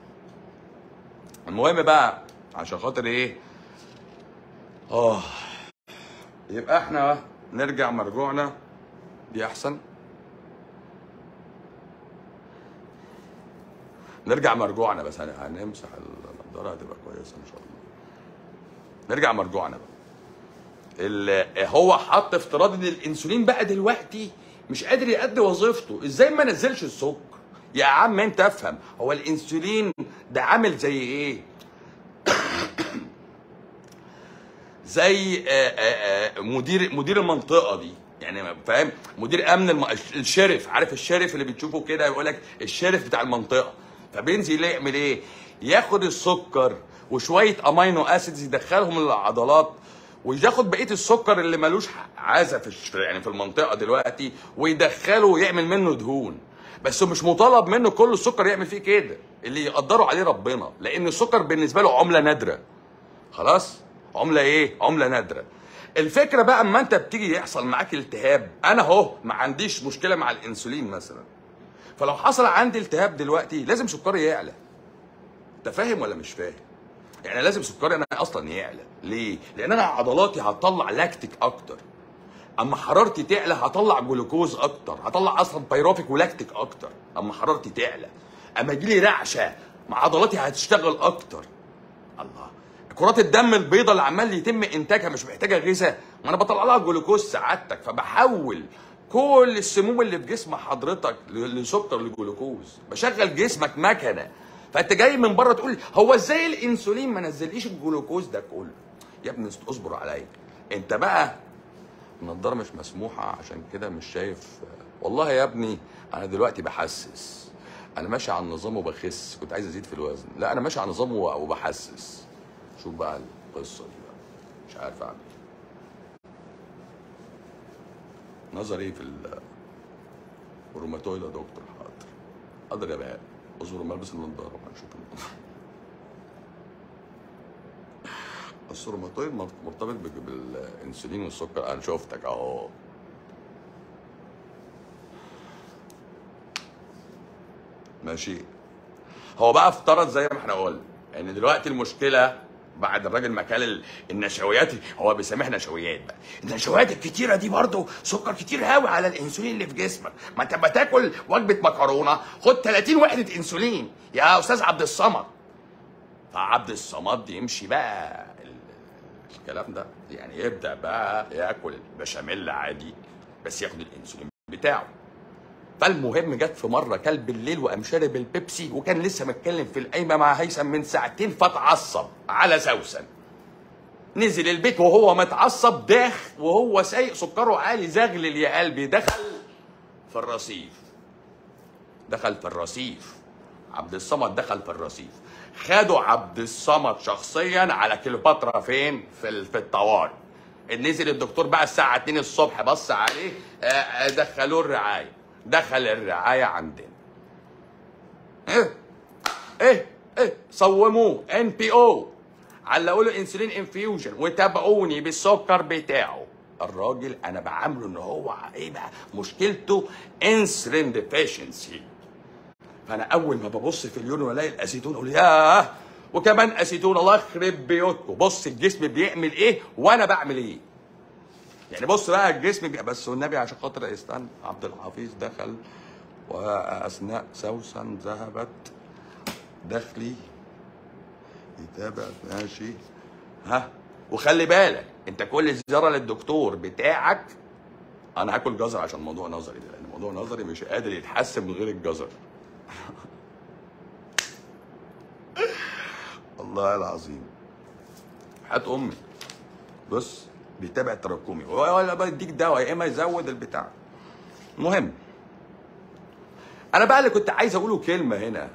المهم بقى عشان خاطر ايه اه يبقى احنا نرجع مرجوعنا دي احسن نرجع مرجوعنا بس هن- هنمسح النضاره هتبقى كويسه ان شاء الله نرجع مرجوعنا بقى ال- هو حط افتراض ان الانسولين بقى دلوقتي مش قادر يأدي وظيفته ازاي ما نزلش السكر يا عم انت افهم هو الانسولين ده عامل زي ايه زي آه، آه، آه، مدير مدير المنطقه دي يعني فاهم مدير امن الم... الشرف عارف الشرف اللي بتشوفه كده يقول لك الشرف بتاع المنطقه فبينزل يعمل ايه ياخد السكر وشويه امينو اسيدز يدخلهم للعضلات وياخد بقيه السكر اللي ملوش عازه في الش- يعني في المنطقه دلوقتي ويدخله ويعمل منه دهون بس مش مطالب منه كل السكر يعمل فيه كده اللي يقدره عليه ربنا لان السكر بالنسبه له عمله نادره خلاص عمله ايه عمله نادره الفكره بقى اما انت بتيجي يحصل معاك التهاب انا اهو ما عنديش مشكله مع الانسولين مثلا فلو حصل عندي التهاب دلوقتي لازم سكري يعلى انت فاهم ولا مش فاهم يعني لازم سكري انا اصلا يعلى ليه لان انا عضلاتي هتطلع لاكتيك اكتر اما حرارتي تعلى هطلع جلوكوز اكتر هطلع اصلا بيروفيك ولاكتيك اكتر اما حرارتي تعلى اما يجي لي رعشه مع عضلاتي هتشتغل اكتر الله كرات الدم البيضاء اللي عمال يتم انتاجها مش محتاجه غذاء ما انا بطلع لها جلوكوز سعادتك فبحول كل السموم اللي في جسم حضرتك ل- لسكر لجلوكوز بشغل جسمك مكنه فانت جاي من بره تقول هو ازاي الانسولين ما نزليش الجلوكوز ده كله يا ابني اصبر عليا انت بقى النضاره مش مسموحه عشان كده مش شايف والله يا ابني انا دلوقتي بحسس انا ماشي على النظام وبخس كنت عايز ازيد في الوزن لا انا ماشي على النظام و- وبحسس شوف بقى القصه دي بقى مش عارف اعمل إيه. نظر ايه في ال- الروماتويد يا دكتور حاضر حاضر يا بقى اصبر ما البس النضاره وهنشوف النضاره بس الروماتويد مرت- مرتبط بال- بالانسولين والسكر انا شفتك اهو ماشي هو بقى افترض زي ما احنا قلنا ان دلوقتي المشكله بعد الراجل ما كان ال- النشويات هو بيسميها نشويات بقى النشويات الكتيره دي برضه سكر كتير قوي على الانسولين اللي في جسمك ما انت بتاكل وجبه مكرونه خد 30 وحده انسولين يا استاذ عبد الصمد فعبد الصمد يمشي بقى ال- الكلام ده يعني يبدا بقى ياكل البشاميل عادي بس ياخد الانسولين بتاعه فالمهم جت في مره كل بالليل وقام شارب البيبسي وكان لسه متكلم في القايمه مع هيثم من ساعتين فاتعصب على سوسن نزل البيت وهو متعصب داخ وهو سايق سكره عالي زغلل يا قلبي دخل في الرصيف دخل في الرصيف عبد الصمد دخل في الرصيف خدوا عبد الصمد شخصيا على كليوباترا فين في ال- في الطوارئ نزل الدكتور بقى الساعة 2 الصبح بص عليه آه، آه، دخلوه الرعاية دخل الرعاية عندنا ايه ايه ايه صوموه ان بي او علقوا له انسولين انفيوجن وتابعوني بالسكر بتاعه الراجل انا بعامله ان هو ايه بقى مشكلته انسولين ديفيشنسي فانا اول ما ببص في اليورين والاقي الاسيتون اقول ياه وكمان اسيتون الله يخرب بيوتكم بص الجسم بيعمل ايه وانا بعمل ايه يعني بص بقى الجسم بي... بس والنبي عشان خاطر استنى عبد الحفيظ دخل واثناء سوسن ذهبت دخلي يتابع ماشي ها وخلي بالك انت كل زياره للدكتور بتاعك انا هاكل جزر عشان موضوع نظري ده لان موضوع نظري مش قادر يتحسن من غير الجزر الله العظيم هات امي بص بيتابع تراكمي ولا بديك دواء يا اما يزود البتاع المهم انا بقى اللي كنت عايز اقوله كلمه هنا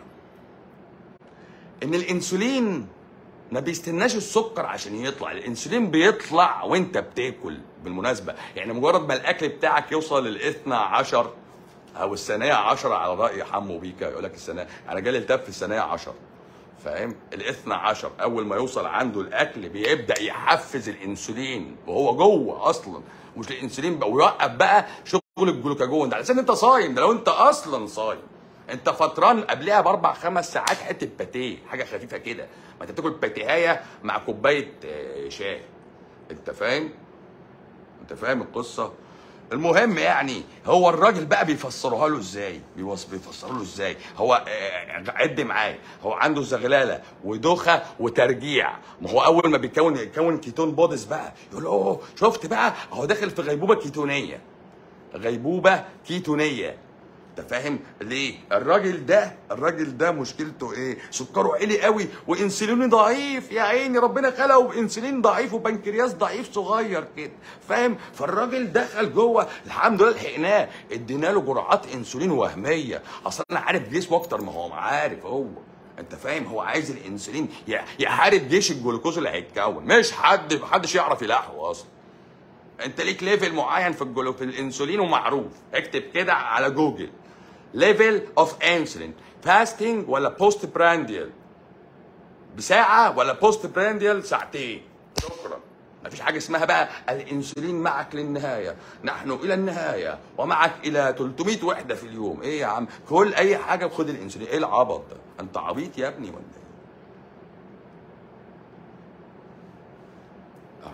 ان الانسولين ما بيستناش السكر عشان يطلع الانسولين بيطلع وانت بتاكل بالمناسبه يعني مجرد ما الاكل بتاعك يوصل للاثنى عشر او الثانيه عشر على راي حمو بيكا يقول لك الثانيه انا جالي التف في الثانيه عشر فاهم الاثنى عشر اول ما يوصل عنده الاكل بيبدا يحفز الانسولين وهو جوه اصلا مش الانسولين بقى ويوقف بقى شغل الجلوكاجون ده على اساس ان انت صايم ده لو انت اصلا صايم انت فطران قبلها باربع خمس ساعات حته باتيه حاجه خفيفه كده ما انت بتاكل باتيهايه مع كوبايه آه، شاي انت فاهم انت فاهم القصه المهم يعني هو الراجل بقى بيفسروها له ازاي بيوص بيفسروا له ازاي هو آه، عد معايا هو عنده زغلله ودوخه وترجيع ما هو اول ما بيكون يكون كيتون بودز بقى يقول اوه شفت بقى هو داخل في غيبوبه كيتونيه غيبوبه كيتونيه انت فاهم ليه الراجل ده الراجل ده مشكلته ايه سكره عالي قوي وانسولينه ضعيف يا عيني ربنا خلقه بانسولين ضعيف وبنكرياس ضعيف صغير كده فاهم فالراجل دخل جوه الحمد لله لحقناه ادينا له جرعات انسولين وهميه اصل انا عارف جسمه اكتر ما هو عارف هو انت فاهم هو عايز الانسولين ي- يحارب جيش الجلوكوز اللي هيتكون مش حد محدش يعرف يلاحقه اصلا انت ليك ليفل معين في الجلو في الانسولين ومعروف اكتب كده على جوجل ليفل اوف انسولين فاستنج ولا بوست برانديال بساعه ولا بوست برانديال ساعتين شكرا مفيش حاجه اسمها بقى الانسولين معك للنهايه نحن الى النهايه ومعك الى 300 وحده في اليوم ايه يا عم كل اي حاجه وخد الانسولين ايه العبط ده انت عبيط يا ابني ولا ايه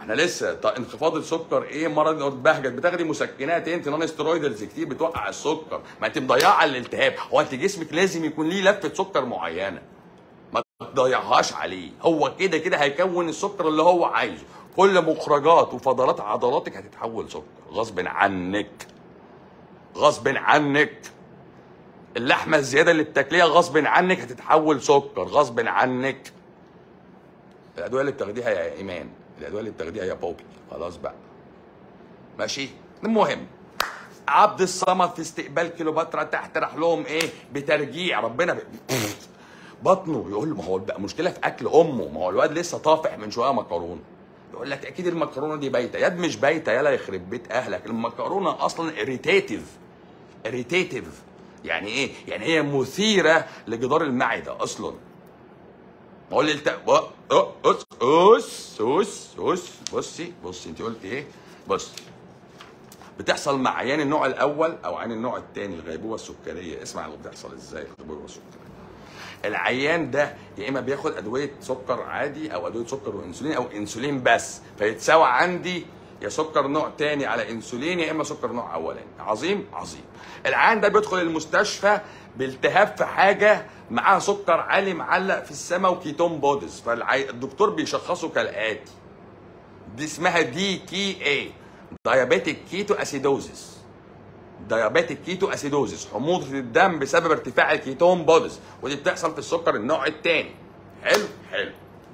احنا لسه طيب انخفاض السكر ايه مرض بهجت بتاخدي مسكنات انت نون ستيرويدالز كتير بتوقع السكر ما انت مضيعه الالتهاب هو انت جسمك لازم يكون ليه لفه سكر معينه ما تضيعهاش عليه هو كده كده هيكون السكر اللي هو عايزه كل مخرجات وفضلات عضلاتك هتتحول سكر غصب عنك غصب عنك اللحمه الزياده اللي بتاكليها غصب عنك هتتحول سكر غصب عنك الادويه اللي بتاخديها يا ايمان الادويه اللي بتاخديها يا بوبي خلاص بقى ماشي المهم عبد الصمد في استقبال كليوباترا تحت راح لهم ايه بترجيع ربنا ب... بطنه يقول له ما هو بقى مشكله في اكل امه ما هو الواد لسه طافح من شويه مكرونه يقول لك اكيد المكرونه دي بايته ياد مش بايته يلا يخرب بيت اهلك المكرونه اصلا اريتيتيف اريتيتيف يعني ايه يعني هي مثيره لجدار المعده اصلا ما هو اللي الت... اس اس اس اس بصي بصي انت قلت ايه بص بتحصل مع عيان النوع الاول او عيان النوع الثاني الغيبوبه السكريه اسمع اللي بتحصل ازاي الغيبوبه السكريه العيان ده يا اما بياخد ادويه سكر عادي او ادويه سكر وانسولين او انسولين بس فيتساوى عندي يا سكر نوع تاني على انسولين يا اما سكر نوع اولاني عظيم عظيم العيان ده بيدخل المستشفى بالتهاب في حاجه معاها سكر عالي معلق في السماء وكيتون بودز فالدكتور بيشخصه كالاتي دي اسمها دي كي اي دايابيتيك كيتو اسيدوزيس دايابيتيك كيتو اسيدوزيس حموضه الدم بسبب ارتفاع الكيتون بودز ودي بتحصل في السكر النوع الثاني حلو حلو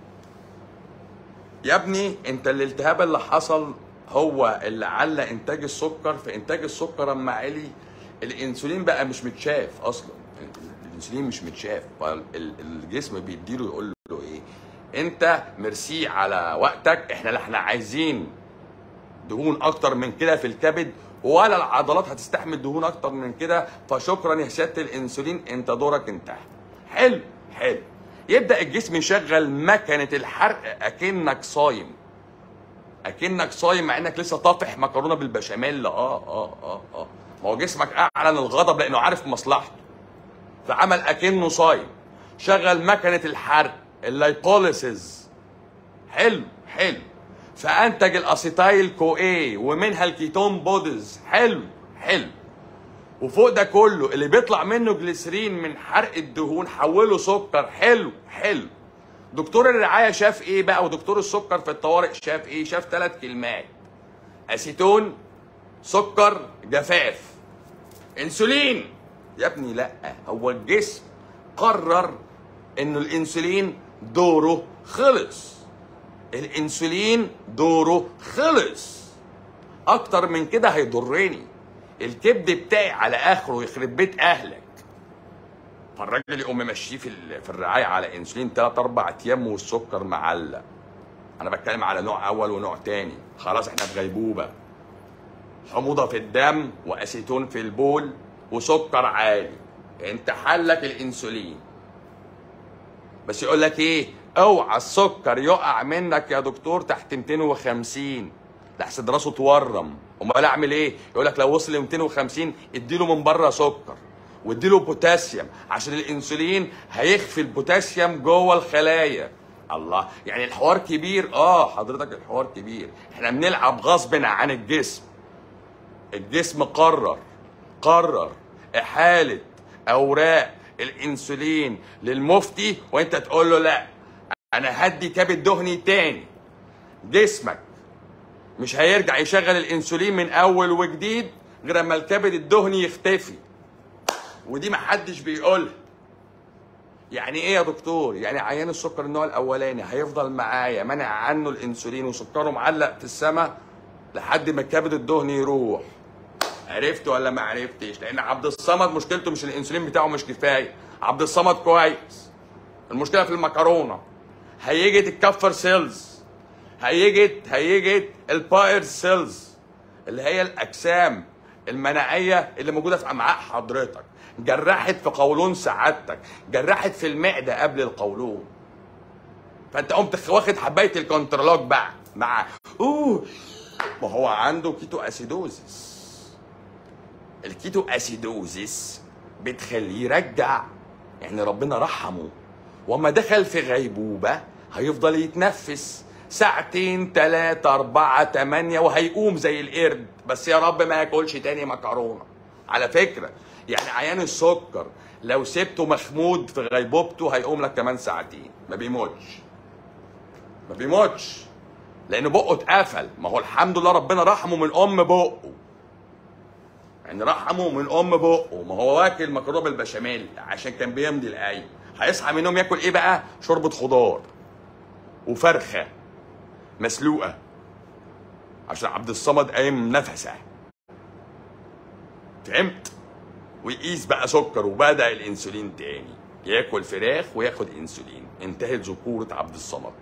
يا ابني انت الالتهاب اللي حصل هو اللي علق انتاج السكر في انتاج السكر اما عالي الانسولين بقى مش متشاف اصلا الانسولين مش متشاف الجسم بيديله يقول له ايه انت ميرسي على وقتك احنا لا احنا عايزين دهون اكتر من كده في الكبد ولا العضلات هتستحمل دهون اكتر من كده فشكرا يا سياده الانسولين انت دورك انتهى حلو حلو يبدا الجسم يشغل مكنه الحرق اكنك صايم اكنك صايم مع انك لسه طافح مكرونه بالبشاميل اه اه اه اه ما هو جسمك اعلن الغضب لانه عارف مصلحته فعمل اكنه صايم شغل مكنه الحرق اللايبوليسيز حلو حلو فانتج الاسيتايل كو اي ومنها الكيتون بودز حلو حلو وفوق ده كله اللي بيطلع منه جليسرين من حرق الدهون حوله سكر حلو حلو دكتور الرعايه شاف ايه بقى ودكتور السكر في الطوارئ شاف ايه شاف ثلاث كلمات اسيتون سكر جفاف انسولين يا ابني لا هو الجسم قرر انه الانسولين دوره خلص الانسولين دوره خلص اكتر من كده هيضرني الكبد بتاعي على اخره يخرب بيت اهلك فالراجل يقوم ممشيه في في الرعايه على انسولين 3 4 ايام والسكر معلق انا بتكلم على نوع اول ونوع تاني خلاص احنا في غيبوبه حموضه في الدم واسيتون في البول وسكر عالي انت حلك الانسولين بس يقول لك ايه اوعى السكر يقع منك يا دكتور تحت 250 لحسن راسه تورم امال اعمل ايه يقول لك لو وصل ل 250 اديله من بره سكر واديله بوتاسيوم عشان الانسولين هيخفي البوتاسيوم جوه الخلايا الله يعني الحوار كبير اه حضرتك الحوار كبير احنا بنلعب غصب عن الجسم الجسم قرر قرر احاله اوراق الانسولين للمفتي وانت تقول له لا انا هدي كبد دهني تاني جسمك مش هيرجع يشغل الانسولين من اول وجديد غير اما الكبد الدهني يختفي ودي محدش بيقولها يعني ايه يا دكتور يعني عيان السكر النوع الاولاني هيفضل معايا منع عنه الانسولين وسكره معلق في السماء لحد ما الكبد الدهني يروح عرفت ولا ما عرفتش لان عبد الصمد مشكلته مش الانسولين بتاعه مش كفايه عبد الصمد كويس المشكله في المكرونه هيجي تتكفر سيلز هيجي هيجي الباير سيلز اللي هي الاجسام المناعيه اللي موجوده في امعاء حضرتك جرحت في قولون سعادتك جرحت في المعده قبل القولون فانت قمت واخد حبايه الكونترلوج بقى مع اوه ما هو عنده كيتو اسيدوزيس الكيتو اسيدوزيس بتخليه يرجع يعني ربنا رحمه وما دخل في غيبوبه هيفضل يتنفس ساعتين تلاتة أربعة تمانية وهيقوم زي القرد بس يا رب ما ياكلش تاني مكرونة على فكرة يعني عيان السكر لو سبته مخمود في غيبوبته هيقوم لك كمان ساعتين ما بيموتش ما بيموتش لأن بقه اتقفل ما هو الحمد لله ربنا رحمه من أم بقه يعني رحمه من ام بقه ما هو واكل مكرونه بالبشاميل عشان كان بيمضي القايم هيصحى من النوم ياكل ايه بقى شوربه خضار وفرخه مسلوقه عشان عبد الصمد قايم نفسه فهمت ويقيس بقى سكر وبدا الانسولين تاني ياكل فراخ وياخد انسولين انتهت ذكوره عبد الصمد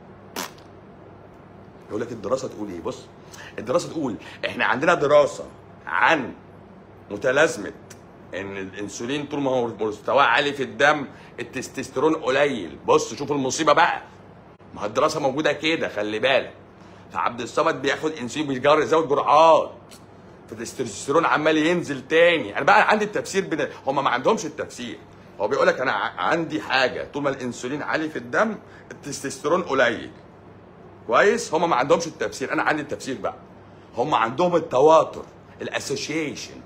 يقول لك الدراسه تقول ايه بص الدراسه تقول احنا عندنا دراسه عن متلازمه ان الانسولين طول ما هو مستواه عالي في الدم التستوستيرون قليل بص شوف المصيبه بقى ما هو الدراسه موجوده كده خلي بالك فعبد الصمد بياخد انسولين بيجرب يزود جرعات فالتستوستيرون عمال ينزل تاني انا بقى عندي التفسير بدا هم ما عندهمش التفسير هو بيقول لك انا ع- عندي حاجه طول ما الانسولين عالي في الدم التستوستيرون قليل كويس هم ما عندهمش التفسير انا عندي التفسير بقى هم عندهم التواتر الاسوشيشن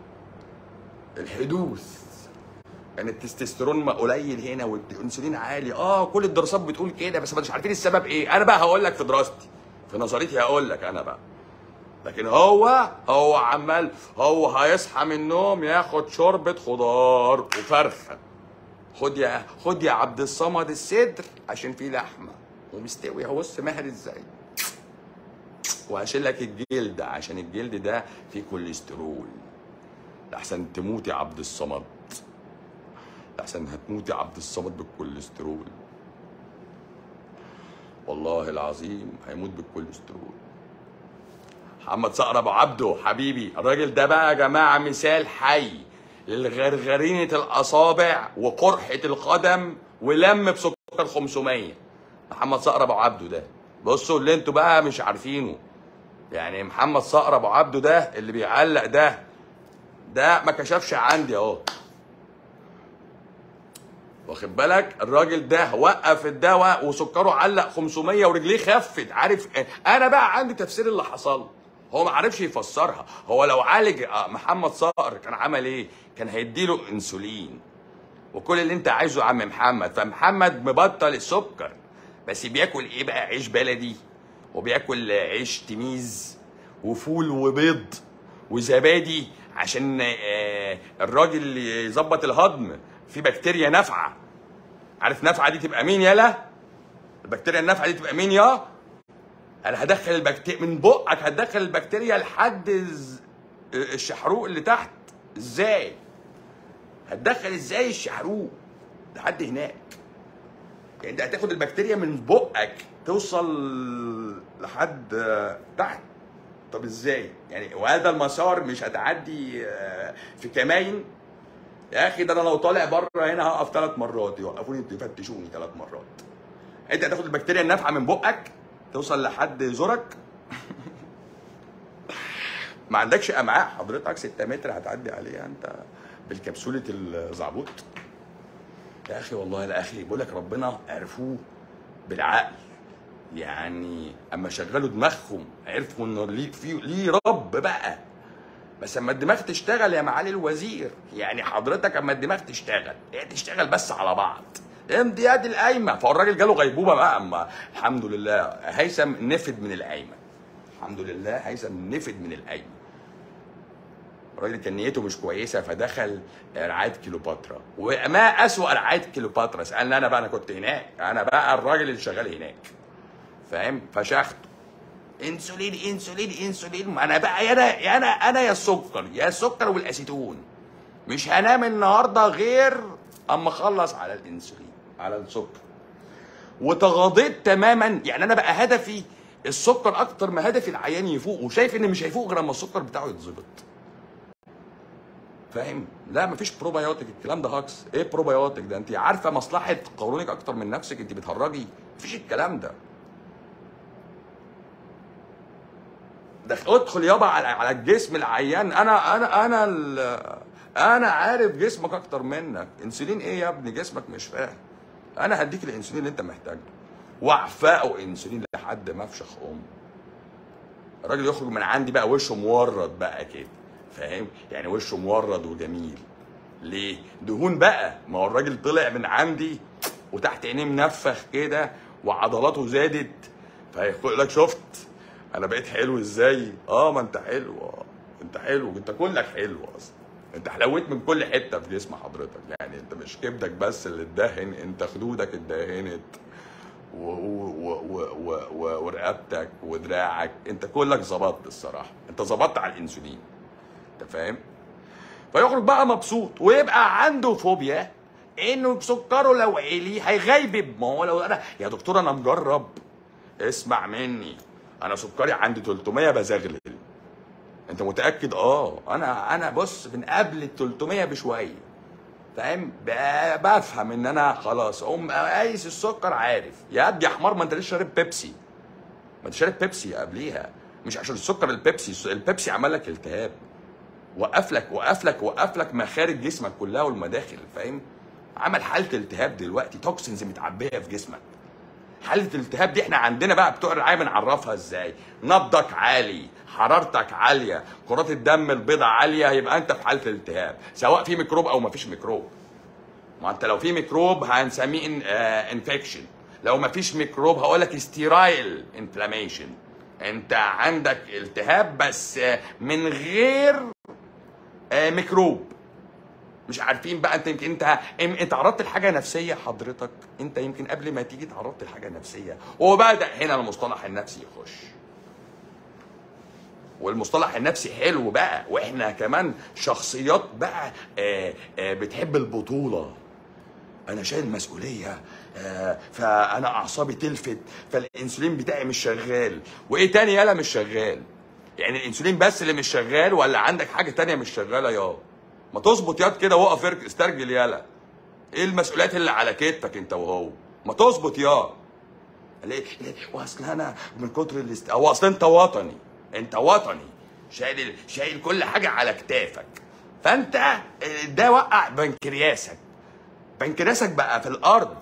الحدوث يعني التستوستيرون ما قليل هنا والانسولين عالي اه كل الدراسات بتقول كده بس مش عارفين السبب ايه انا بقى هقول لك في دراستي في نظريتي هقول لك انا بقى لكن هو هو عمال هو هيصحى من النوم ياخد شوربه خضار وفرخه خد يا خد يا عبد الصمد الصدر عشان فيه لحمه ومستوي اهو بص مهري ازاي وهشيل لك الجلد عشان الجلد ده فيه كوليسترول لحسن تموت يا عبد الصمد لحسن هتموت يا عبد الصمد بالكوليسترول والله العظيم هيموت بالكوليسترول محمد صقر ابو عبده حبيبي الراجل ده بقى يا جماعه مثال حي للغرغرينه الاصابع وقرحه القدم ولم بسكر 500 محمد صقر ابو عبده ده بصوا اللي انتوا بقى مش عارفينه يعني محمد صقر ابو عبده ده اللي بيعلق ده ده ما كشفش عندي اهو واخد بالك الراجل ده وقف الدواء وسكره علق 500 ورجليه خفت عارف انا بقى عندي تفسير اللي حصل هو ما عرفش يفسرها هو لو عالج آه، محمد صقر كان عمل ايه كان هيديله انسولين وكل اللي انت عايزه يا عم محمد فمحمد مبطل السكر بس بياكل ايه بقى عيش بلدي وبياكل عيش تميز وفول وبيض وزبادي عشان آه، الراجل يظبط الهضم في بكتيريا نافعه عارف نافعه دي تبقى مين يالا البكتيريا النافعه دي تبقى مين يا انا هدخل البكتيريا من بقك هتدخل البكتيريا لحد الز- الشحروق اللي تحت ازاي هتدخل ازاي الشحروق لحد هناك يعني انت هتاخد البكتيريا من بقك توصل لحد آه، تحت طب ازاي يعني وهذا المسار مش هتعدي آه، في كماين يا اخي ده انا لو طالع بره هنا هقف ثلاث مرات يوقفوني يفتشوني ثلاث مرات انت هتاخد البكتيريا النافعه من بقك توصل لحد زورك ما عندكش امعاء حضرتك 6 متر هتعدي عليها انت بالكبسوله الزعبوط يا اخي والله يا اخي بقول لك ربنا عرفوه بالعقل يعني اما شغلوا دماغهم عرفوا ان ليه في ليه رب بقى بس اما الدماغ تشتغل يا معالي الوزير يعني حضرتك اما الدماغ تشتغل هي تشتغل بس على بعض امتياد القايمه فهو الراجل جاله غيبوبه بقى اما الحمد لله هيثم نفد من القايمه الحمد لله هيثم نفد من القايمه الراجل كان نيته مش كويسه فدخل رعايه كيلوباترا وما اسوأ رعايه كيلوباترا سالني انا بقى انا كنت هناك انا بقى الراجل اللي شغال هناك فاهم فشخته انسولين انسولين انسولين ما انا بقى يا انا يا انا انا يا السكر يا السكر والاسيتون مش هنام النهارده غير اما اخلص على الانسولين على السكر وتغاضيت تماما يعني انا بقى هدفي السكر اكتر ما هدفي العيان يفوق وشايف ان مش هيفوق غير اما السكر بتاعه يتظبط فاهم لا مفيش بروبايوتيك الكلام ده هاكس ايه بروبايوتيك ده انت عارفه مصلحه قولونك اكتر من نفسك انت بتهرجي مفيش الكلام ده ده ادخل يابا على على الجسم العيان انا انا انا ال- انا عارف جسمك اكتر منك انسولين ايه يا ابني جسمك مش فاهم انا هديك الانسولين اللي انت محتاجه واعفائه انسولين لحد ما افشخ امه الراجل يخرج من عندي بقى وشه مورد بقى كده فاهم يعني وشه مورد وجميل ليه دهون بقى ما هو الراجل طلع من عندي وتحت عينيه منفخ كده وعضلاته زادت فيقول لك شفت انا بقيت حلو ازاي اه ما انت حلو اه انت حلو انت كلك حلو اصلا انت حلويت من كل حته في جسم حضرتك يعني انت مش كبدك بس اللي اتدهن انت خدودك اتدهنت و- و- و- و- و- ورقبتك ودراعك انت كلك ظبطت الصراحه انت ظبطت على الانسولين انت فاهم فيخرج بقى مبسوط ويبقى عنده فوبيا انه سكره لو عالي هيغيبب ما هو لو انا يا دكتور انا مجرب اسمع مني انا سكري عندي 300 بزغلل انت متاكد اه انا انا بص من قبل ال 300 بشويه فاهم ب- بفهم ان انا خلاص اقوم قايس السكر عارف يا قد يا حمار ما انت لسه شارب بيبسي ما انت شارب بيبسي قبليها مش عشان السكر البيبسي البيبسي عمل لك التهاب وقف لك وقف لك وقف لك مخارج جسمك كلها والمداخل فاهم عمل حاله التهاب دلوقتي توكسينز متعبيه في جسمك حاله الالتهاب دي احنا عندنا بقى بتوع الرعايه بنعرفها ازاي نبضك عالي حرارتك عاليه كرات الدم البيضاء عاليه يبقى انت في حاله الالتهاب سواء في ميكروب او ما فيش ميكروب ما انت لو في ميكروب هنسميه انفكشن لو ما فيش ميكروب هقول لك ستيرايل انفلاميشن انت عندك التهاب بس آه، من غير آه، ميكروب مش عارفين بقى انت يمكن انت ام- انت عرضت لحاجه نفسيه حضرتك انت يمكن قبل ما تيجي تعرضت لحاجه نفسيه وبدا هنا المصطلح النفسي يخش والمصطلح النفسي حلو بقى واحنا كمان شخصيات بقى آه، آه، بتحب البطوله انا شايل مسؤوليه آه، فانا اعصابي تلفت فالانسولين بتاعي مش شغال وايه تاني يالا مش شغال يعني الانسولين بس اللي مش شغال ولا عندك حاجه تانية مش شغاله يا ما تظبط ياض كده وقف ارك- استرجل يالا ايه المسؤوليات اللي على كتفك انت وهو ما تظبط يا ليه ليه واصل انا من كتر الاست هو اصل انت وطني انت وطني شايل شايل كل حاجه على كتافك فانت آه، ده وقع بنكرياسك بنكرياسك بقى في الارض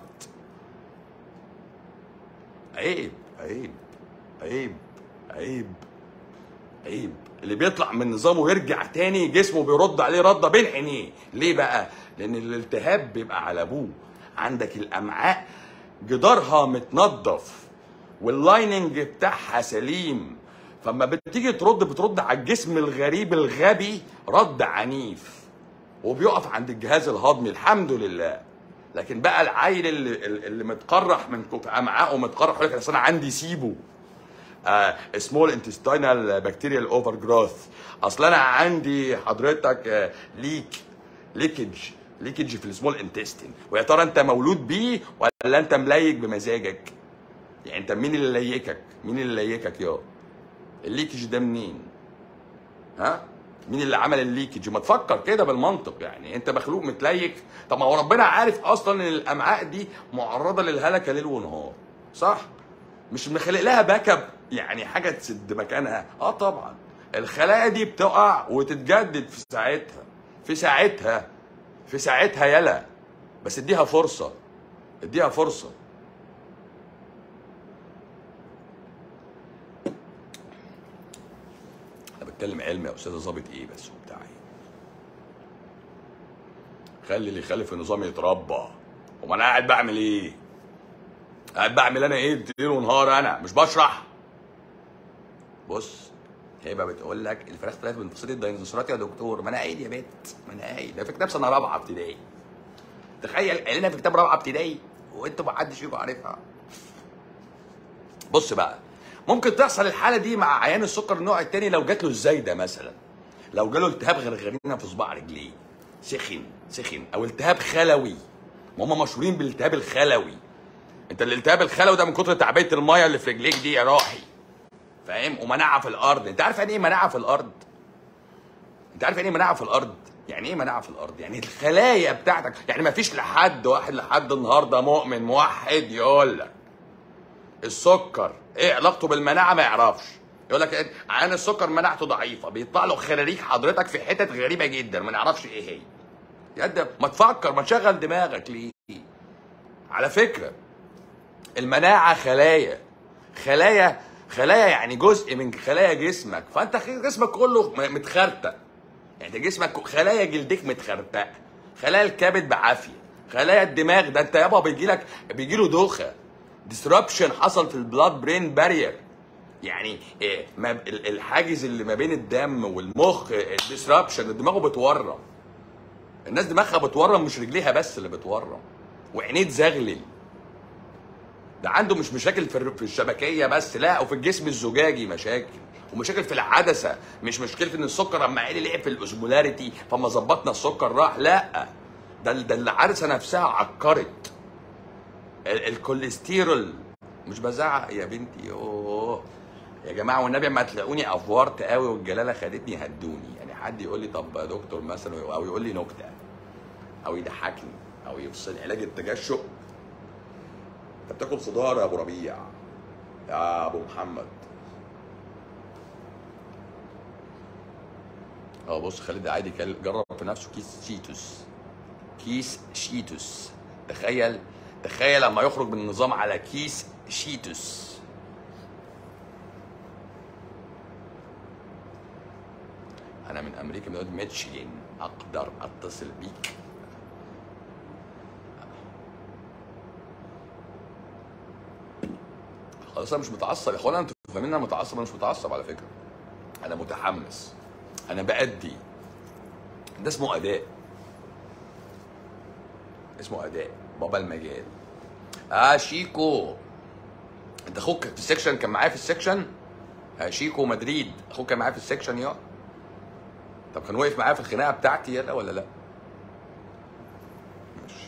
عيب عيب عيب عيب عيب اللي بيطلع من نظامه ويرجع تاني جسمه بيرد عليه رده بين عينيه ليه بقى لان الالتهاب بيبقى على ابوه عندك الامعاء جدارها متنضف واللايننج بتاعها سليم فما بتيجي ترد بترد على الجسم الغريب الغبي رد عنيف وبيقف عند الجهاز الهضمي الحمد لله لكن بقى العيل اللي, اللي متقرح من كوف امعائه متقرح يقول لك أصل انا عندي سيبو سمول انتستينال بكتيريال اوفر جروث اصل انا عندي حضرتك ليك ليكج ليكج في السمول انتستين ويا ترى انت مولود بيه ولا انت مليك بمزاجك يعني انت مين اللي ليكك مين اللي ليكك يا الليكج ده منين ها مين اللي عمل الليكج ما تفكر كده بالمنطق يعني انت مخلوق متليك طب ما هو ربنا عارف اصلا ان الامعاء دي معرضه للهلكه ليل ونهار صح مش مخلق لها باك اب يعني حاجه تسد مكانها اه طبعا الخلايا دي بتقع وتتجدد في ساعتها في ساعتها في ساعتها يلا بس اديها فرصه اديها فرصه انا بتكلم علمي يا استاذ ظابط ايه بس وبتاع ايه خلي اللي يخالف النظام يتربى وما انا قاعد بعمل ايه قاعد بعمل انا ايه ليل ونهار انا مش بشرح بص هبه بتقول لك الفراخ طلعت من فصيله الديناصورات يا دكتور ما انا قايل يا بت ما انا قايل ده في كتاب سنه رابعه ابتدائي تخيل قايلينها في كتاب رابعه ابتدائي وانتوا ما حدش فيكم عارفها بص بقى ممكن تحصل الحاله دي مع عيان السكر النوع الثاني لو جات له الزايده مثلا لو جاله التهاب غرغرينه في صباع رجليه سخن سخن او التهاب خلوي ما هم مشهورين بالالتهاب الخلوي انت الالتهاب الخلوي ده من كتر تعبئه الميه اللي في رجليك دي يا راحي فاهم ومناعه في الارض انت عارف يعني ايه مناعه في الارض انت عارف يعني ايه مناعه في الارض يعني ايه مناعه في الارض يعني الخلايا بتاعتك يعني ما فيش لحد واحد لحد النهارده مؤمن موحد يقول لك السكر ايه علاقته بالمناعه ما يعرفش يقول لك إيه؟ عيان السكر مناعته ضعيفه بيطلع له خراريج حضرتك في حتت غريبه جدا ما نعرفش ايه هي يا ده ما تفكر ما تشغل دماغك ليه على فكره المناعه خلايا خلايا خلايا يعني جزء من خلايا جسمك فانت جسمك كله م- متخرتق يعني انت جسمك خلايا جلدك متخرتقه خلايا الكبد بعافيه خلايا الدماغ ده انت يابا بيجي لك بيجي له دوخه ديسربشن حصل في البلاد برين بارير يعني إيه ما ال- الحاجز اللي ما بين الدم والمخ ديسربشن دماغه بتورم الناس دماغها بتورم مش رجليها بس اللي بتورم وعينيه تزغلل ده عنده مش مشاكل في الر- في الشبكيه بس لا وفي الجسم الزجاجي مشاكل ومشاكل في العدسه مش مشكله ان السكر اما عيني لعب في الاوزمولاريتي فما ظبطنا السكر راح لا ده ال- ده العدسه نفسها عكرت ال- الكوليسترول مش بزعق يا بنتي اوه يا جماعه والنبي ما تلاقوني افورت قوي والجلاله خدتني هدوني يعني حد يقول لي طب يا دكتور مثلا او يقول لي نكته او يضحكني او يفصل علاج التجشؤ انت بتاكل خضار يا ابو ربيع يا ابو محمد اه بص خالد عادي كل- جرب في نفسه كيس شيتوس كيس شيتوس تخيل تخيل لما يخرج من النظام على كيس شيتوس انا من امريكا من ولاية ميتشيجن اقدر اتصل بيك خلاص انا مش متعصب يا اخوانا انتوا فاهمين انا متعصب انا مش متعصب على فكره انا متحمس انا بأدي ده اسمه اداء اسمه اداء بابا المجال اه شيكو انت اخوك في السكشن كان معايا في السكشن آه شيكو مدريد اخوك كان معايا في السكشن يا طب كان واقف معايا في الخناقه بتاعتي يلا ولا لا ماشي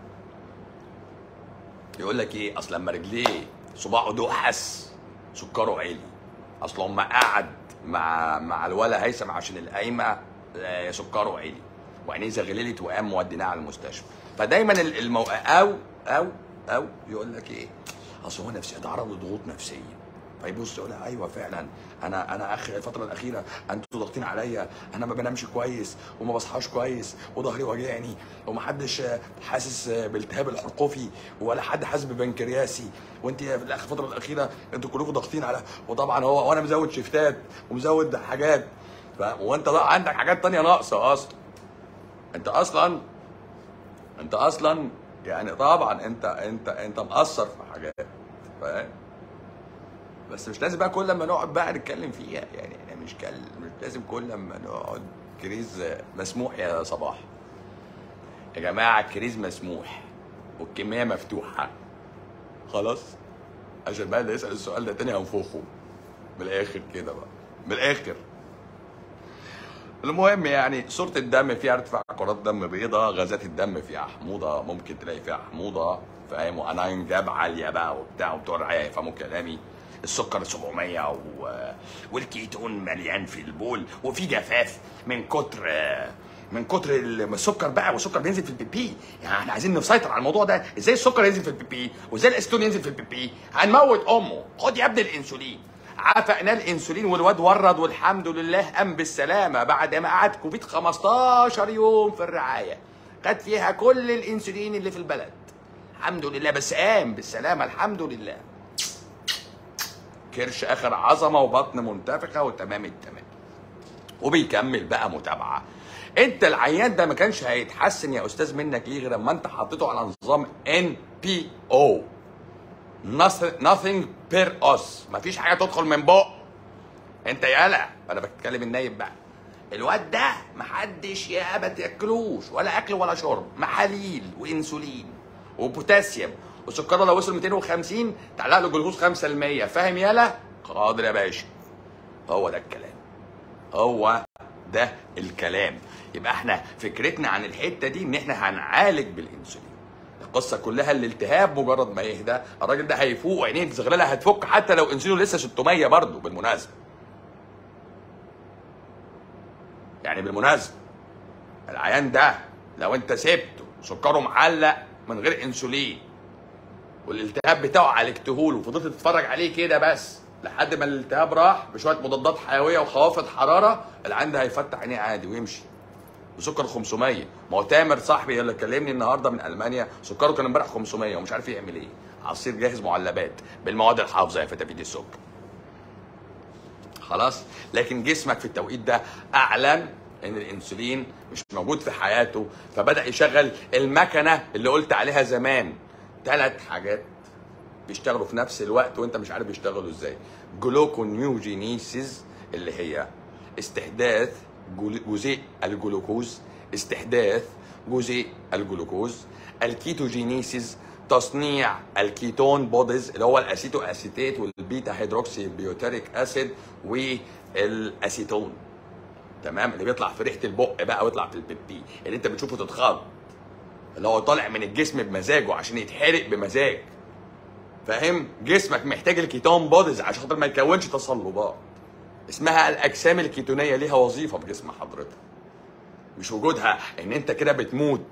يقول لك ايه اصل لما رجليه صباعه دحس سكره عالي اصل لما قعد مع مع الولا هيثم عشان القايمه آه، سكره عالي وعينيه زغللت وقام وديناه على المستشفى فدايما ال- المو... او او او يقول لك ايه اصل هو نفسي اتعرض لضغوط نفسيه فيبص يقول لها ايوه فعلا انا انا اخر الفتره الاخيره انتوا ضاغطين عليا انا ما بنامش كويس وما بصحاش كويس وظهري واجعني ومحدش آه، حاسس آه، بالتهاب الحرقوفي ولا حد حاسس ببنكرياسي وانت في الاخر الفتره الاخيره انتوا كلكم ضاغطين على وطبعا هو وانا مزود شيفتات ومزود حاجات ف... وانت بقى عندك حاجات تانية ناقصه اصلا انت اصلا انت اصلا يعني طبعا انت انت انت مقصر في حاجات فاهم بس مش لازم بقى كل لما نقعد بقى نتكلم فيها يعني احنا مش كل مش لازم كل لما نقعد كريز مسموح يا صباح يا جماعه الكريز مسموح والكميه مفتوحه خلاص عشان بقى اللي يسال السؤال ده تاني هنفخه من الاخر كده بقى من الاخر المهم يعني صورة الدم فيها ارتفاع كرات دم بيضاء غازات الدم فيها حموضة ممكن تلاقي فيها حموضة فاهم واناين جاب عالية بقى وبتاع وبتوع الرعاية يفهموا كلامي السكر 700 و... والكيتون مليان في البول وفي جفاف من كتر من كتر السكر بقى والسكر بينزل في البيبي يعني احنا عايزين نسيطر على الموضوع ده ازاي السكر ينزل في البيبي وازاي الاستون ينزل في البيبي هنموت امه خد يا ابني الانسولين عافقناه الانسولين والواد ورد والحمد لله قام بالسلامه بعد ما قعد كوفيد 15 يوم في الرعايه خد فيها كل الانسولين اللي في البلد الحمد لله بس قام بالسلامه الحمد لله كرش اخر عظمه وبطن منتفخه وتمام التمام وبيكمل بقى متابعه انت العيان ده ما كانش هيتحسن يا استاذ منك ليه غير اما انت حطيته على نظام ان بي او nothing per us مفيش حاجه تدخل من بق انت يالا انا بتكلم النايب بقى الواد ده محدش يا ما تاكلوش ولا اكل ولا شرب محاليل وانسولين وبوتاسيوم وسكره لو وصل 250 تعلق له جلوكوز 5% فاهم يالا حاضر يا باشا هو ده الكلام هو ده الكلام يبقى احنا فكرتنا عن الحته دي ان احنا هنعالج بالانسولين القصه كلها الالتهاب مجرد ما يهدى الراجل ده هيفوق وعينيه الزغلله هتفك حتى لو انسولينه لسه 600 برضه بالمناسبه يعني بالمناسبه العيان ده لو انت سبته سكره معلق من غير انسولين والالتهاب بتاعه عالجته له وفضلت تتفرج عليه كده بس لحد ما الالتهاب راح بشويه مضادات حيويه وخوافض حراره العيان ده هيفتح عينيه عادي ويمشي وسكر 500 ما هو تامر صاحبي اللي كلمني النهارده من المانيا سكره كان امبارح 500 ومش عارف يعمل ايه عصير جاهز معلبات بالمواد الحافظه يا فتافيت السكر خلاص لكن جسمك في التوقيت ده اعلن ان الانسولين مش موجود في حياته فبدا يشغل المكنه اللي قلت عليها زمان ثلاث حاجات بيشتغلوا في نفس الوقت وانت مش عارف بيشتغلوا ازاي جلوكونيوجينيسيس اللي هي استحداث جل- جزيء الجلوكوز استحداث جزيء الجلوكوز الكيتوجينيسيس تصنيع الكيتون بوديز اللي هو الاسيتو اسيتيت والبيتا هيدروكسي بيوتريك اسيد والاسيتون تمام اللي بيطلع في ريحه البق بقى ويطلع في البيبي اللي انت بتشوفه تتخض اللي هو طالع من الجسم بمزاجه عشان يتحرق بمزاج فاهم جسمك محتاج الكيتون بوديز عشان خاطر ما يكونش تصلبات اسمها الاجسام الكيتونيه ليها وظيفه في جسم حضرتك مش وجودها ان انت كده بتموت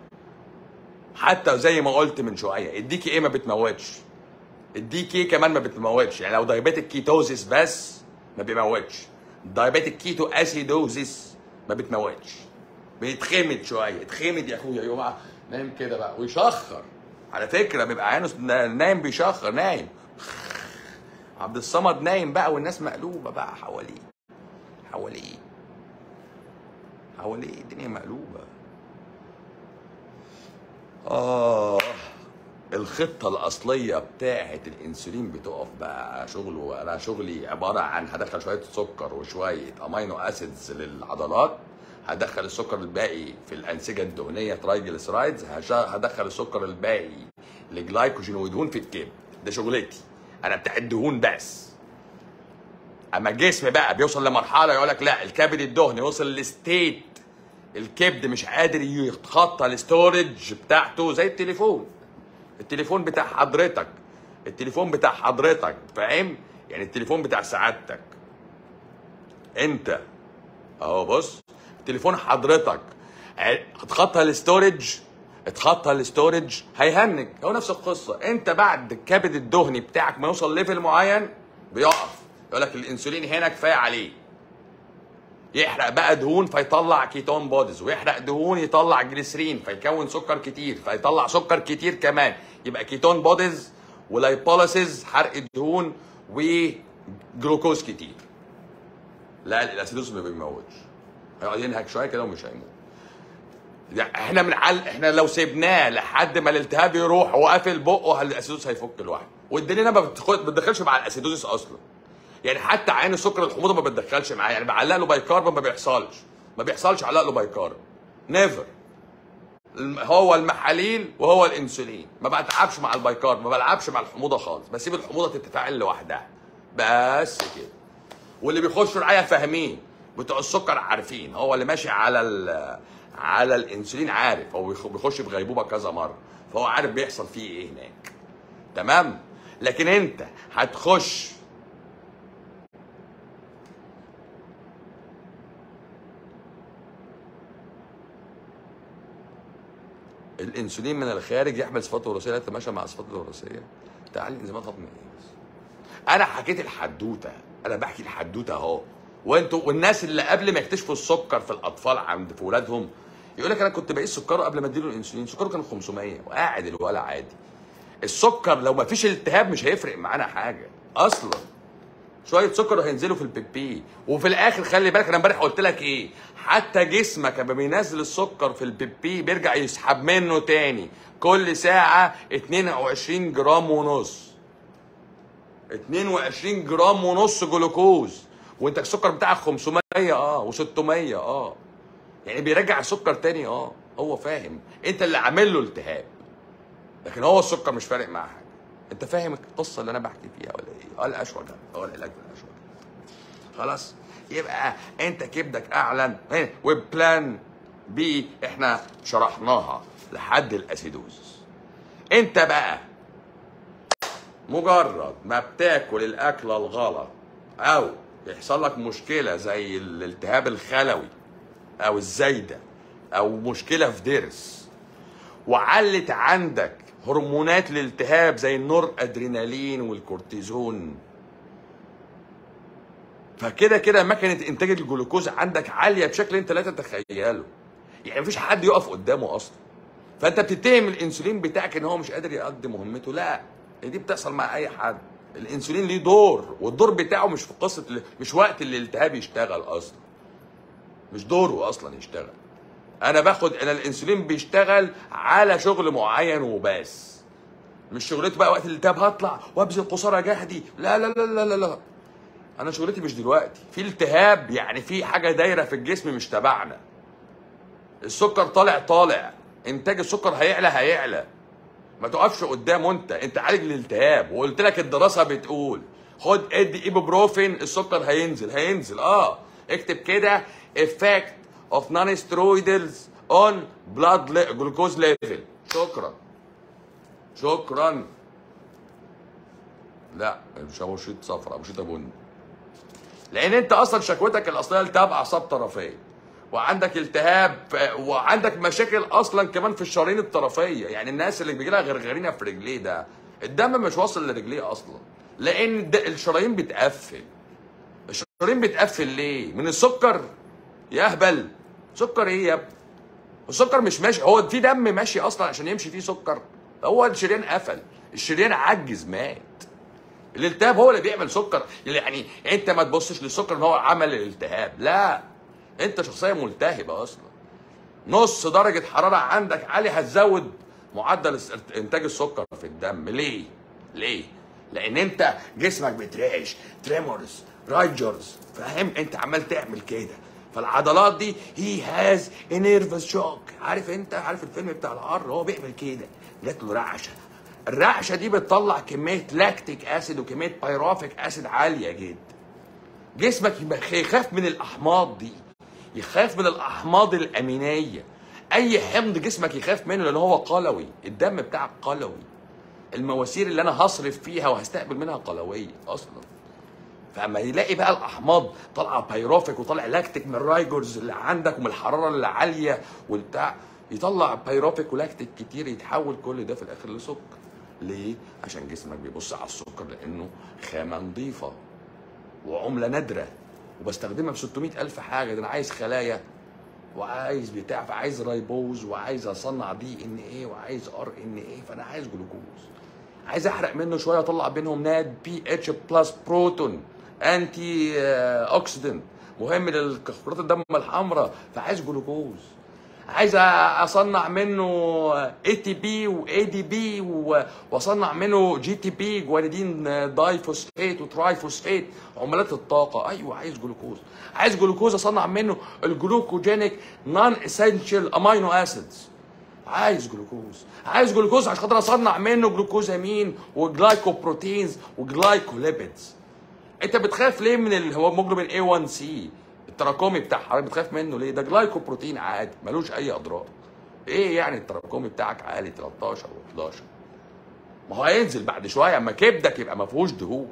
حتى زي ما قلت من شويه اديكي ايه ما بتموتش اديكي ايه كمان ما بتموتش يعني لو دايبيتك كيتوزيس بس ما بيموتش دايبيتك كيتو اسيدوزيس ما بتموتش بيتخمد شويه اتخمد يا اخويا يقوم نايم كده بقى ويشخر على فكره بيبقى عينه نايم بيشخر نايم عبد الصمد نايم بقى والناس مقلوبه بقى حواليه حواليه حواليه الدنيا مقلوبه اه الخطة الأصلية بتاعة الأنسولين بتقف بقى شغله أنا شغلي عبارة عن هدخل شوية سكر وشوية أمينو أسيدز للعضلات هدخل السكر الباقي في الأنسجة الدهنية ترايجليسرايدز هش- هدخل السكر الباقي لجلايكوجين ودهون في الكبد ده شغلتي أنا بتاع الدهون بس اما الجسم بقى بيوصل لمرحله يقول لك لا الكبد الدهني وصل لستيت الكبد مش قادر يتخطى الاستورج بتاعته زي التليفون التليفون بتاع حضرتك التليفون بتاع حضرتك فاهم يعني التليفون بتاع سعادتك انت اهو بص تليفون حضرتك ع- اتخطى الاستورج اتخطى الاستورج هيهنج هو نفس القصه انت بعد الكبد الدهني بتاعك ما يوصل ليفل معين بيقف يقول لك الانسولين هنا كفايه عليه يحرق بقى دهون فيطلع كيتون بوديز ويحرق دهون يطلع جليسرين فيكون سكر كتير فيطلع سكر كتير كمان يبقى كيتون بوديز ولايبوليسيز حرق الدهون وجلوكوز كتير لا الاسيدوز ما بيموتش هيقعد ينهك شويه كده ومش هيموت يعني احنا من عل... احنا لو سيبناه لحد ما الالتهاب يروح وقافل بقه الاسيدوز هيفك لوحده والدنيا ما بتدخل- ما بتدخلش مع الاسيدوزس اصلا يعني حتى عين سكر الحموضه ما بتدخلش معاه يعني بعلق له بايكارب ما بيحصلش ما بيحصلش علق له بايكارب نيفر هو المحاليل وهو الانسولين ما بتعبش مع البايكارب ما بلعبش مع الحموضه خالص بسيب الحموضه تتفاعل لوحدها بس كده واللي بيخشوا رعايه فاهمين بتوع السكر عارفين هو اللي ماشي على ال على الانسولين عارف هو بيخ- بيخش في غيبوبه كذا مره فهو عارف بيحصل فيه ايه هناك تمام لكن انت هتخش الانسولين من الخارج يحمل صفات وراثيه لا تتماشى مع الصفات الوراثيه تعالي انزيمات هضم ايه بس انا حكيت الحدوته انا بحكي الحدوته اهو وانتوا والناس اللي قبل ما يكتشفوا السكر في الاطفال عند في ولادهم يقول لك انا كنت بقيس سكره قبل ما اديله الانسولين سكره كان 500 وقاعد الولا عادي السكر لو ما فيش التهاب مش هيفرق معانا حاجه اصلا شويه سكر هينزلوا في البيبي وفي الاخر خلي بالك انا امبارح قلت لك ايه حتى جسمك لما بينزل السكر في البيبي بيرجع يسحب منه تاني كل ساعه 22 جرام ونص 22 جرام ونص جلوكوز وانت السكر بتاعك 500 اه و600 اه يعني بيرجع السكر تاني اه هو فاهم انت اللي عامل له التهاب لكن هو السكر مش فارق معاه حاجه انت فاهم القصه اللي انا بحكي فيها ولا ايه اه الاشوجه هو العلاج بالاشوجه خلاص يبقى انت كبدك اعلن إيه؟ وبلان بي احنا شرحناها لحد الاسيدوز انت بقى مجرد ما بتاكل الاكله الغلط او يحصل لك مشكله زي الالتهاب الخلوي او الزايده او مشكله في ضرس وعلت عندك هرمونات الالتهاب زي النور ادرينالين والكورتيزون فكده كده مكنه انتاج الجلوكوز عندك عاليه بشكل انت لا تتخيله يعني مفيش حد يقف قدامه اصلا فانت بتتهم الانسولين بتاعك ان هو مش قادر يقدم مهمته لا دي بتحصل مع اي حد الانسولين ليه دور والدور بتاعه مش في قصه مش وقت اللي الالتهاب يشتغل اصلا مش دوره اصلا يشتغل انا باخد انا الانسولين بيشتغل على شغل معين وبس مش شغلتي بقى وقت الالتهاب هطلع وابذل قصارى جهدي لا لا لا لا لا لا انا شغلتي مش دلوقتي في التهاب يعني في حاجه دايره في الجسم مش تبعنا السكر طالع طالع انتاج السكر هيعلى هيعلى ما تقفش قدامه انت انت عالج الالتهاب وقلت لك الدراسه بتقول خد ادي ايبوبروفين السكر هينزل هينزل اه اكتب كده effect of non-steroidals on blood le- glucose level شكرا شكرا لا مش ابو شيط صفرا ابو شيط بني لان انت اصلا شكوتك الاصليه التهاب اعصاب طرفيه وعندك التهاب وعندك مشاكل اصلا كمان في الشرايين الطرفيه يعني الناس اللي بيجي لها غرغرينه في رجليه ده الدم مش واصل لرجليه اصلا لان الد- الشرايين بتقفل الشرايين بتقفل ليه من السكر يا اهبل سكر ايه يا ابني السكر مش ماشي هو في دم ماشي اصلا عشان يمشي فيه سكر هو الشريان قفل الشريان عجز مات الالتهاب هو اللي بيعمل سكر يعني انت ما تبصش للسكر ان هو عمل الالتهاب لا انت شخصيه ملتهبه اصلا نص درجه حراره عندك عاليه هتزود معدل الس- انتاج السكر في الدم ليه ليه لان انت جسمك بيترعش تريمورز رايجرز فاهم انت عمال تعمل كده فالعضلات دي هي هاز نيرفس شوك عارف انت عارف الفيلم بتاع العر هو بيعمل كده جات له رعشه الرعشه دي بتطلع كميه لاكتيك اسيد وكميه بايروفيك اسيد عاليه جدا جسمك يبقى يخاف من الاحماض دي يخاف من الاحماض الامينيه اي حمض جسمك يخاف منه لان هو قلوي الدم بتاعك قلوي المواسير اللي انا هصرف فيها وهستقبل منها قلويه اصلا فاما يلاقي بقى الاحماض طالعه بايروفيك وطالع لاكتيك من الرايجرز اللي عندك ومن الحراره اللي عاليه والبتاع يطلع بايروفيك ولاكتيك كتير يتحول كل ده في الاخر لسكر ليه عشان جسمك بيبص على السكر لانه خامه نظيفه وعمله نادره وبستخدمها ب 600 الف حاجه ده انا عايز خلايا وعايز بتاع فعايز رايبوز وعايز اصنع دي ان ايه وعايز ار ان ايه فانا عايز جلوكوز عايز احرق منه شويه اطلع بينهم ناد بي اتش بلس بروتون انتي آه، اوكسيدنت مهم للكرات الدم الحمراء فعايز جلوكوز عايز اصنع منه اي تي بي واي دي بي واصنع منه جي تي بي جوانيدين داي فوسفات وتراي فوسفات عملات الطاقه ايوه عايز جلوكوز عايز جلوكوز اصنع منه الجلوكوجينيك نون اسينشال امينو اسيدز عايز جلوكوز عايز جلوكوز عشان خاطر اصنع منه جلوكوزامين وجلايكوبروتينز وجلايكوليبيدز انت بتخاف ليه من الهيموجلوبين A1C التراكمي بتاع حضرتك بتخاف منه ليه ده جلايكوبروتين عادي ملوش اي اضرار ايه يعني التراكمي بتاعك عالي 13 و11 ما هو هينزل بعد شويه اما كبدك يبقى ما فيهوش دهون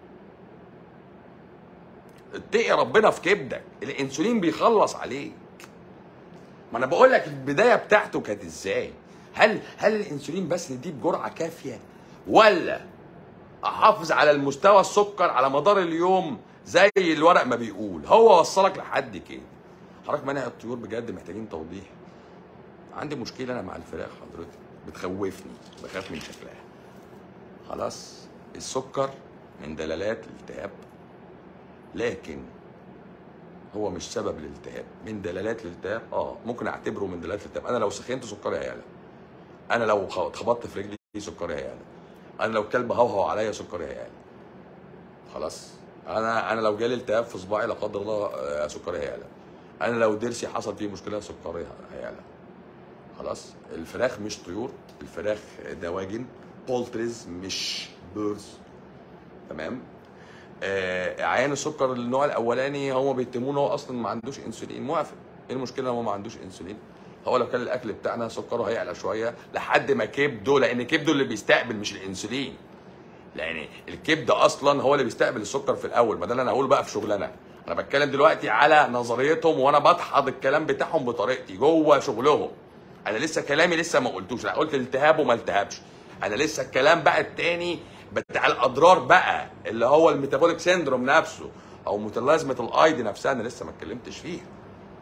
اتقي ربنا في كبدك الانسولين بيخلص عليك ما انا بقول لك البدايه بتاعته كانت ازاي هل هل الانسولين بس نديه بجرعه كافيه ولا احافظ على المستوى السكر على مدار اليوم زي الورق ما بيقول هو وصلك لحد كده حضرتك منع الطيور بجد محتاجين توضيح عندي مشكله انا مع الفراخ حضرتك بتخوفني بخاف من شكلها خلاص السكر من دلالات الالتهاب لكن هو مش سبب الالتهاب من دلالات الالتهاب اه ممكن اعتبره من دلالات الالتهاب انا لو سخنت سكري هيعلى انا لو خ- اتخبطت في رجلي سكري هيعلى انا لو كلب هوهو عليا سكري هيعلى خلاص انا انا لو جالي التهاب في صباعي لا قدر الله آه، سكري هيعلى انا لو ضرسي حصل فيه مشكله سكري هيعلى خلاص الفراخ مش طيور الفراخ دواجن بولتريز مش بيرز تمام آه عيان السكر النوع الاولاني هو بيتموه ان هو اصلا ما عندوش انسولين موافق ايه المشكله ان هو ما عندوش انسولين هو لو كان الاكل بتاعنا سكره هيعلى شويه لحد ما كبده لان كبده اللي بيستقبل مش الانسولين لان الكبد اصلا هو اللي بيستقبل السكر في الاول ما ده اللي انا هقوله بقى في شغلنا انا بتكلم دلوقتي على نظريتهم وانا بدحض الكلام بتاعهم بطريقتي جوه شغلهم انا لسه كلامي لسه ما قلتوش لا قلت التهاب وما التهبش انا لسه الكلام بقى التاني بتاع الاضرار بقى اللي هو الميتابوليك سيندروم نفسه او متلازمه الايدي نفسها انا لسه ما اتكلمتش فيها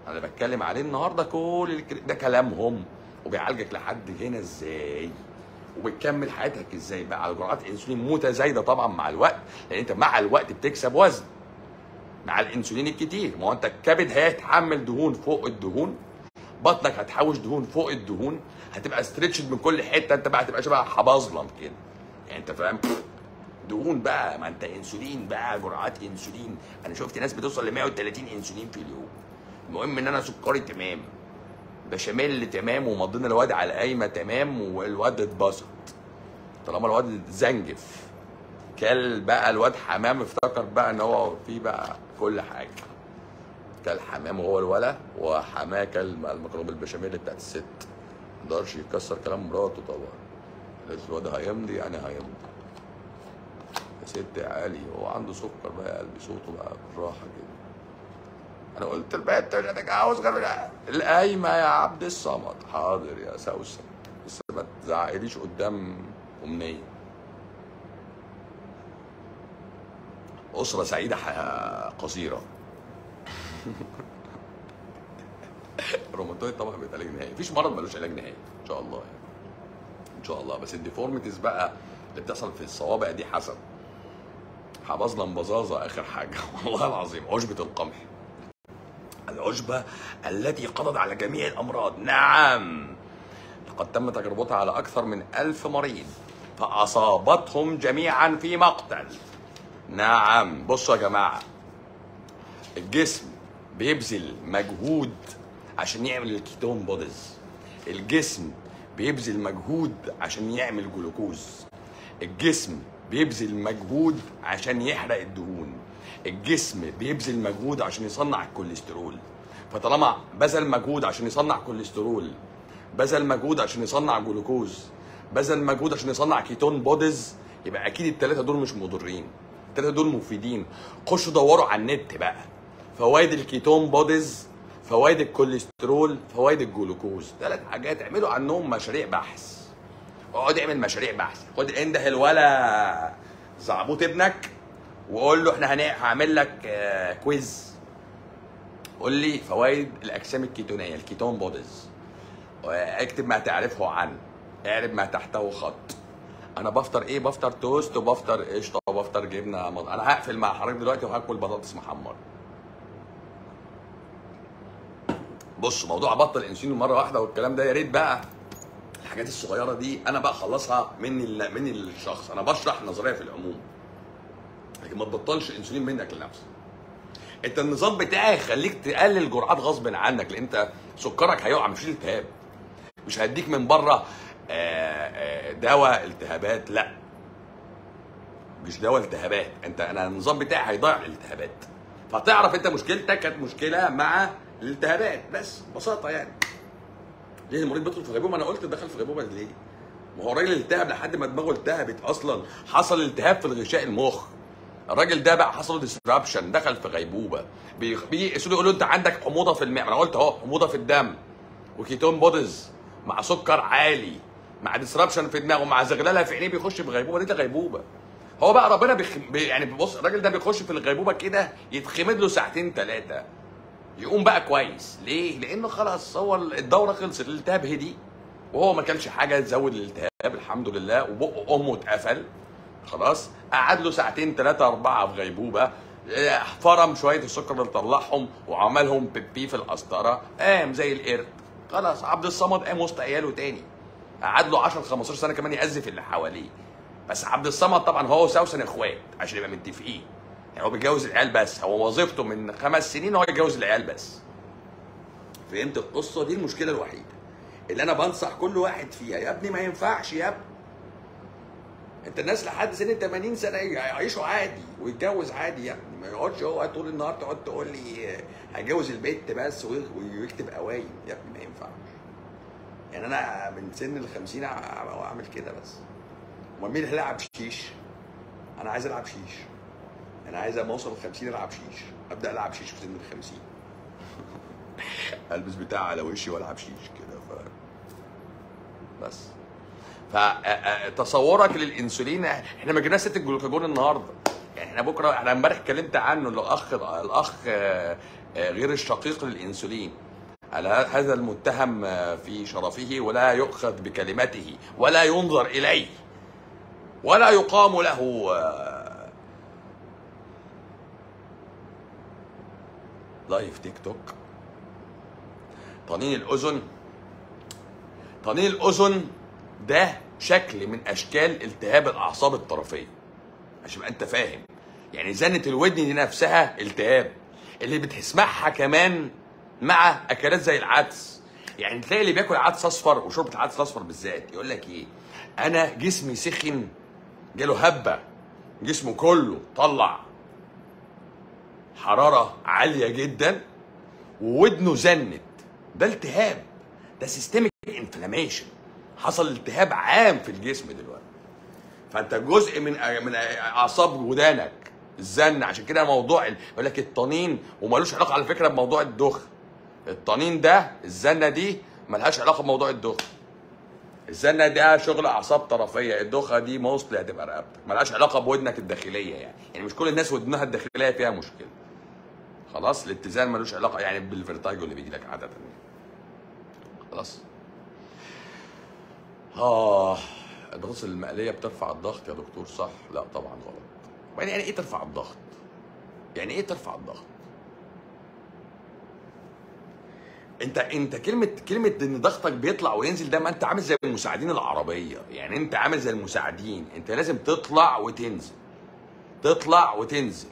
انا بتكلم عليه النهارده كل الك- ده كلامهم وبيعالجك لحد هنا ازاي وبتكمل حياتك ازاي بقى على جرعات انسولين متزايده طبعا مع الوقت لان انت مع الوقت بتكسب وزن مع الانسولين الكتير ما هو انت الكبد هيتحمل دهون فوق الدهون بطنك هتحوش دهون فوق الدهون هتبقى ستريتشد من كل حته انت بقى هتبقى شبه حباظلم كده يعني انت فاهم دهون بقى ما انت انسولين بقى جرعات انسولين انا شفت ناس بتوصل ل 130 انسولين في اليوم المهم ان انا سكري تمام بشاميل تمام ومضينا الواد على قايمه تمام والواد اتبسط طالما الواد زنجف كل بقى الواد حمام افتكر بقى ان هو فيه بقى كل حاجه كل حمام وهو الولا وحماه كل المكرونه بالبشاميل بتاعت الست مقدرش يكسر كلام مراته طبعا قالت الواد هيمضي يعني هيمضي يا ست علي هو عنده سكر بقى يا قلبي صوته بقى بالراحه كده انا قلت البنت مش هتتجوز غير القايمه يا عبد الصمد حاضر يا سوسن بس ما تزعقليش قدام امنيه اسره سعيده ح- قصيره الروماتويد طبعا بيبقى علاج نهائي مفيش مرض ملوش علاج نهائي ان شاء الله يعني ان شاء الله بس الديفورميتيز بقى اللي بتحصل في الصوابع دي حسب حبظنا بزازة اخر حاجه والله العظيم عشبه القمح العشبه التي قضت على جميع الامراض نعم لقد تم تجربتها على اكثر من ألف مريض فاصابتهم جميعا في مقتل نعم بصوا يا جماعه الجسم بيبذل مجهود عشان يعمل الكيتون بوديز الجسم بيبذل مجهود عشان يعمل جلوكوز الجسم بيبذل مجهود عشان يحرق الدهون الجسم بيبذل مجهود عشان يصنع الكوليسترول فطالما بذل مجهود عشان يصنع كوليسترول بذل مجهود عشان يصنع جلوكوز بذل مجهود عشان يصنع كيتون بوديز يبقى اكيد الثلاثه دول مش مضرين الثلاثه دول مفيدين خشوا دوروا على النت بقى فوائد الكيتون بوديز فوائد الكوليسترول فوائد الجلوكوز ثلاث حاجات اعملوا عنهم مشاريع بحث اقعد اعمل مشاريع بحث خد انده الولا زعبوط ابنك وقول له احنا هنع- هعمل لك آه، كويز قول لي فوائد الاجسام الكيتونيه الكيتون بوديز اكتب ما تعرفه عن اعرب ما تحته خط انا بفطر ايه بفطر توست وبفطر قشطه وبفطر جبنه مض... انا هقفل مع حضرتك دلوقتي وهاكل بطاطس محمره بص موضوع بطل انسولين مره واحده والكلام ده يا ريت بقى الحاجات الصغيره دي انا بقى اخلصها من ال... من الشخص انا بشرح نظريه في العموم لكن ما تبطلش الانسولين منك لنفسك انت النظام بتاعي يخليك تقلل جرعات غصب عنك لان انت سكرك هيقع مش التهاب مش هديك من بره آه، آه، دواء التهابات لا مش دواء التهابات انت انا النظام بتاعي هيضيع الالتهابات فتعرف انت مشكلتك كانت مشكله مع الالتهابات بس ببساطه يعني ليه المريض بيدخل في غيبوبه انا قلت دخل في غيبوبه ليه ما هو الراجل التهب لحد ما دماغه التهبت اصلا حصل التهاب في الغشاء المخ الراجل ده بقى حصل له ديسربشن دخل في غيبوبه بيخ- بيجي يقولوا يقولوا انت عندك حموضه في المعده انا قلت اهو حموضه في الدم وكيتون بوديز مع سكر عالي مع ديسربشن في دماغه مع زغلله في عينيه بيخش في غيبوبه دي ده غيبوبه هو بقى ربنا بيخ... بي... يعني بص الراجل ده بيخش في الغيبوبه كده يتخمد له ساعتين ثلاثه يقوم بقى كويس ليه؟ لانه خلاص هو الدوره خلصت الالتهاب هدي وهو ما كانش حاجه تزود الالتهاب الحمد لله وبق امه اتقفل خلاص قعد له ساعتين ثلاثه اربعه في غيبوبه آه، فرم شويه السكر اللي طلعهم وعملهم بيبي في القسطره قام زي القرد خلاص عبد الصمد قام وسط عياله تاني قعد له 10 15 سنه كمان يأذف اللي حواليه بس عبد الصمد طبعا هو وسوسن اخوات عشان يبقى متفقين يعني هو بيتجوز العيال بس هو وظيفته من خمس سنين هو يتجوز العيال بس فهمت القصه دي المشكله الوحيده اللي انا بنصح كل واحد فيها يا ابني ما ينفعش يا ابني انت الناس لحد سن 80 سنه يعيشوا عادي ويتجوز عادي يعني ما يقعدش هو طول النهار تقعد تقول لي هجوز البيت بس وي- ويكتب قوايم يا ابني ما ينفعش يعني انا من سن ال 50 اعمل كده بس امال مين اللي هيلعب شيش؟ انا عايز العب شيش انا عايز اما اوصل ال 50 العب شيش ابدا العب شيش في سن ال 50 البس بتاع على وشي والعب شيش كده ف بس فتصورك للانسولين احنا ما جبناش ست الجلوكاجون النهارده يعني احنا بكره احنا امبارح اتكلمت عنه الاخ الاخ آه، آه، غير الشقيق للانسولين على هذا المتهم آه، في شرفه ولا يؤخذ بكلمته ولا ينظر اليه ولا يقام له آه، لايف تيك توك طنين الاذن طنين الاذن ده شكل من اشكال التهاب الاعصاب الطرفيه عشان يبقى انت فاهم يعني زنة الودن دي نفسها التهاب اللي بتسمعها كمان مع اكلات زي العدس يعني تلاقي اللي بياكل عدس اصفر وشوربه العدس الاصفر بالذات يقول لك ايه انا جسمي سخن جاله هبه جسمه كله طلع حراره عاليه جدا وودنه زنت ده التهاب ده سيستميك انفلاميشن حصل التهاب عام في الجسم دلوقتي فانت جزء من من اعصاب ودانك الزن عشان كده موضوع ال- يقول لك الطنين ومالوش علاقه على فكره بموضوع الدخ الطنين ده الزنه دي ملهاش علاقه بموضوع الدخ الزنه ده شغل اعصاب طرفيه الدخه دي موصل هتبقى رقبتك ملهاش علاقه بودنك الداخليه يعني يعني مش كل الناس ودنها الداخليه فيها مشكله خلاص الاتزان ملوش علاقه يعني بالفيرتاجو اللي بيجي لك عاده خلاص اه الغسل المقليه بترفع الضغط يا دكتور صح لا طبعا غلط وبعدين يعني ايه ترفع الضغط يعني ايه ترفع الضغط انت انت كلمه كلمه ان ضغطك بيطلع وينزل ده ما انت عامل زي المساعدين العربيه يعني انت عامل زي المساعدين انت لازم تطلع وتنزل تطلع وتنزل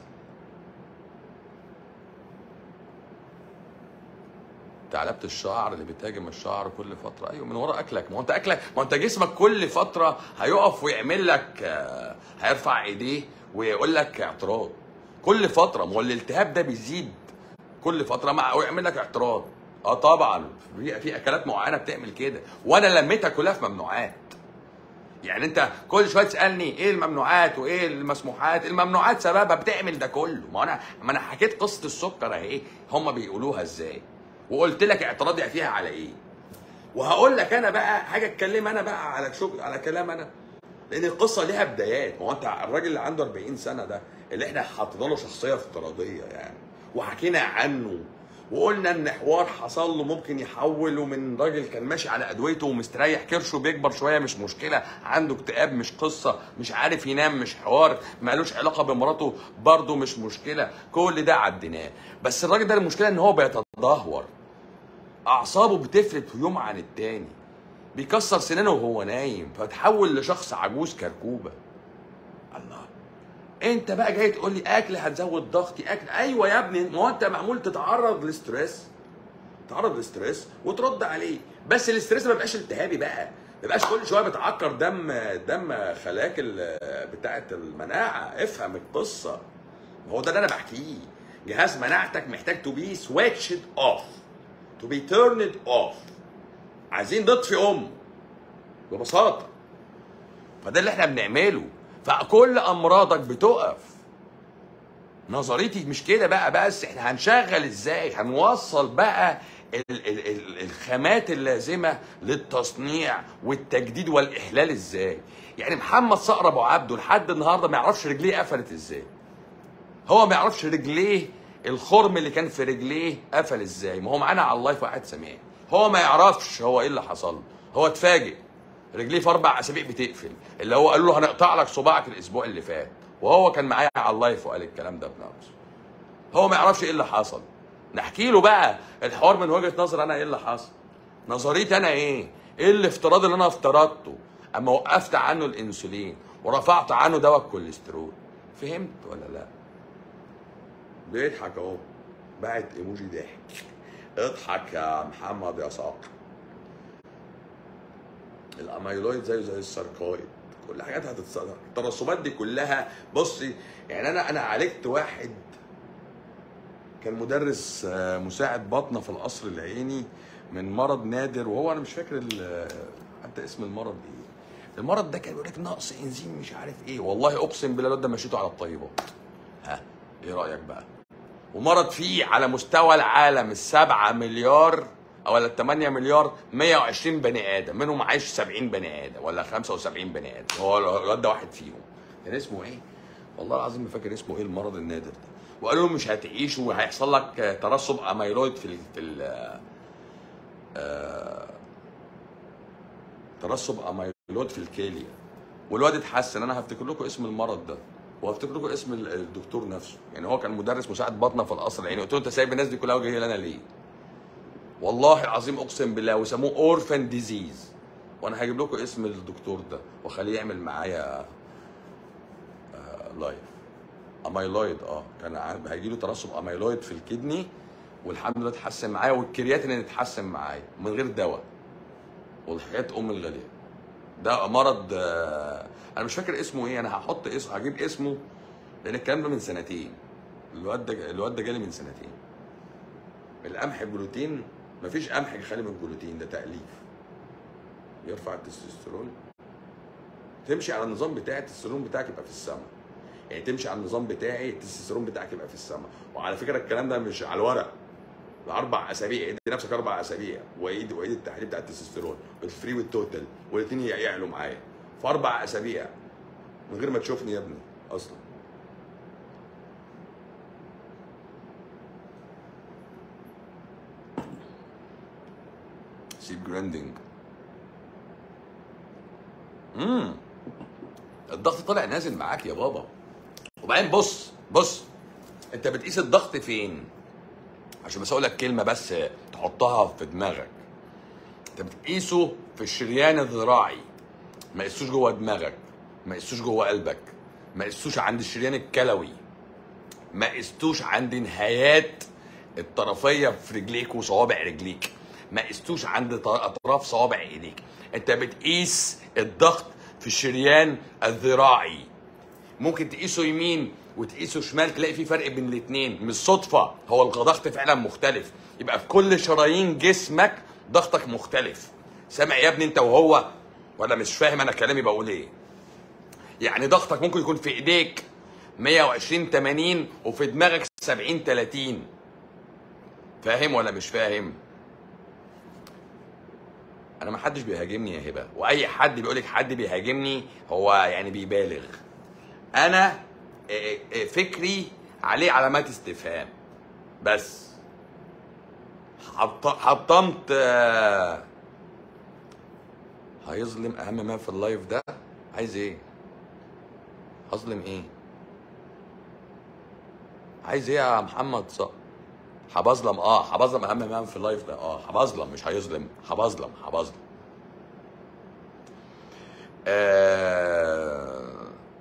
ثعلبة الشعر اللي بتهاجم الشعر كل فترة أيوة من ورا أكلك ما هو أنت أكلك ما هو أنت جسمك كل فترة هيقف ويعمل لك آه، هيرفع إيديه ويقول لك اعتراض كل فترة ما هو الالتهاب ده بيزيد كل فترة مع ويعمل لك اعتراض اه طبعا في في اكلات معينه بتعمل كده وانا لميتها كلها في ممنوعات يعني انت كل شويه تسالني ايه الممنوعات وايه المسموحات الممنوعات سببها بتعمل ده كله ما انا ما انا حكيت قصه السكر اهي هم بيقولوها ازاي وقلت لك اعتراضي فيها على ايه وهقول لك انا بقى حاجه اتكلم انا بقى على شغل على كلام انا لان القصه ليها بدايات ما هو انت الراجل اللي عنده 40 سنه ده اللي احنا حاطين له شخصيه افتراضيه يعني وحكينا عنه وقلنا ان حوار حصل له ممكن يحوله من راجل كان ماشي على ادويته ومستريح كرشه بيكبر شويه مش مشكله عنده اكتئاب مش قصه مش عارف ينام مش حوار مالوش علاقه بمراته برضه مش مشكله كل ده عديناه بس الراجل ده المشكله ان هو بيتدهور اعصابه بتفلت يوم عن التاني بيكسر سنانه وهو نايم فتحول لشخص عجوز كركوبه الله انت بقى جاي تقول لي اكل هتزود ضغطي اكل ايوه يا ابني ما هو انت معمول تتعرض لستريس تتعرض لستريس وترد عليه بس الاستريس ما بيبقاش التهابي بقى ما بيبقاش كل شويه بتعكر دم دم خلاياك ال- بتاعه المناعه افهم القصه ما هو ده اللي انا بحكيه جهاز مناعتك محتاج تو بي سويتشد اوف تو بي تيرند اوف عايزين نطفي ام ببساطه فده اللي احنا بنعمله فكل امراضك بتقف نظريتي مش كده بقى بس احنا هنشغل ازاي هنوصل بقى ال ال ال الخامات اللازمه للتصنيع والتجديد والاحلال ازاي يعني محمد صقر ابو عبده لحد النهارده ما يعرفش رجليه قفلت ازاي هو ما يعرفش رجليه الخرم اللي كان في رجليه قفل ازاي ما هو معانا على اللايف وقاعد سامعين هو ما يعرفش هو ايه اللي حصل له هو اتفاجئ رجليه في اربع اسابيع بتقفل اللي هو قالوا له هنقطع لك صباعك الاسبوع اللي فات وهو كان معايا على اللايف وقال الكلام ده بنفسه هو ما يعرفش ايه اللي حصل نحكي له بقى الحوار من وجهه نظر انا ايه اللي حصل نظريتي انا ايه ايه الافتراض اللي انا افترضته اما وقفت عنه الانسولين ورفعت عنه دواء الكوليسترول فهمت ولا لا بيضحك اهو بعت ايموجي ضحك اضحك يا محمد يا صقر الاميلويد زيه زي الساركويد كل حاجات هتتصدر الترسبات دي كلها بصي يعني انا انا عالجت واحد كان مدرس آه، مساعد باطنه في القصر العيني من مرض نادر وهو انا مش فاكر ال- حتى اسم المرض ايه المرض ده كان بيقول لك نقص انزيم مش عارف ايه والله اقسم بالله الواد ده مشيته على الطيبات ها ايه رايك بقى ومرض فيه على مستوى العالم السبعة مليار او ولا 8 مليار 120 بني ادم منهم عايش 70 بني ادم ولا 75 بني ادم هو الواد ده واحد فيهم كان اسمه ايه؟ والله العظيم ما فاكر اسمه ايه المرض النادر ده وقالوا له مش هتعيش وهيحصل لك ترسب اميلويد في ال في ال آه، ترسب اميلويد في الكليه والواد اتحسن انا هفتكر لكم اسم المرض ده وهفتكر لكم اسم ال- الدكتور نفسه يعني هو كان مدرس مساعد باطنه في القصر العيني قلت له انت سايب الناس دي كلها وجاي لنا ليه؟ والله العظيم اقسم بالله وسموه اورفان ديزيز وانا هجيب لكم اسم الدكتور ده واخليه يعمل معايا آه لايف اميلويد اه كان عارف- هيجي له ترسب اميلويد في الكدني والحمد لله اتحسن معايا والكرياتين اتحسن معايا من غير دواء والحياة ام الغاليه ده مرض آه، انا مش فاكر اسمه ايه انا هحط اسمه هجيب اسمه لان الكلام ده من سنتين الواد ده الواد ده جالي من سنتين القمح الجلوتين مفيش قمح خالي من الجلوتين ده تأليف يرفع التستوستيرون تمشي على النظام بتاعي التستوستيرون بتاعك يبقى في السماء يعني تمشي على النظام بتاعي التستوستيرون بتاعك يبقى في السماء وعلى فكره الكلام ده مش على الورق اربع اسابيع ادي نفسك اربع اسابيع وايد وايد التحليل بتاع التستوستيرون الفري والتوتال والاثنين يعلوا معايا في اربع اسابيع من غير ما تشوفني يا ابني اصلا سيب جراندنج امم الضغط طالع نازل معاك يا بابا وبعدين بص بص انت بتقيس الضغط فين عشان بس اقول لك كلمه بس تحطها في دماغك انت بتقيسه في الشريان الذراعي ما قيسوش جوه دماغك ما قيسوش جوه قلبك ما قيسوش عند الشريان الكلوي ما قيستوش عند نهايات الطرفيه في رجليك وصوابع رجليك ما قيستوش عند ط- اطراف صوابع ايديك انت بتقيس الضغط في الشريان الذراعي ممكن تقيسه يمين وتقيسه شمال تلاقي في فرق بين الاثنين مش صدفه هو الضغط فعلا مختلف يبقى في كل شرايين جسمك ضغطك مختلف سامع يا ابني انت وهو ولا مش فاهم انا كلامي بقول ايه يعني ضغطك ممكن يكون في ايديك 120 80 وفي دماغك 70 30 فاهم ولا مش فاهم انا ما حدش بيهاجمني يا هبه واي حد بيقول لك حد بيهاجمني هو يعني بيبالغ انا إيه، إيه، فكري عليه علامات استفهام بس حط- حطمت آه، هيظلم اهم ما في اللايف ده عايز ايه هظلم ايه عايز ايه يا محمد صقر هبظلم اه هبظلم اهم ما في اللايف ده اه هبظلم مش هيظلم هبظلم هبظلم آه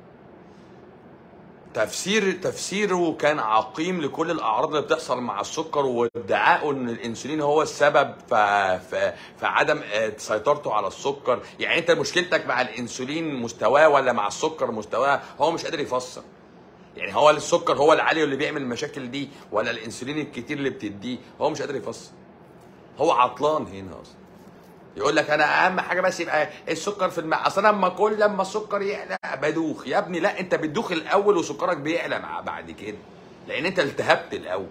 تفسير تفسيره كان عقيم لكل الاعراض اللي بتحصل مع السكر وادعائه ان الانسولين هو السبب ف... ف... في عدم آه، سيطرته على السكر يعني انت مشكلتك مع الانسولين مستواه ولا مع السكر مستواه هو مش قادر يفسر يعني هو السكر هو العالي اللي بيعمل المشاكل دي ولا الانسولين الكتير اللي بتديه هو مش قادر يفسر هو عطلان هنا اصلا يقول لك انا اهم حاجه بس يبقى السكر في الماء اصل انا لما كل لما السكر يعلى بدوخ يا ابني لا انت بتدوخ الاول وسكرك بيعلى مع بعد كده لان انت التهبت الاول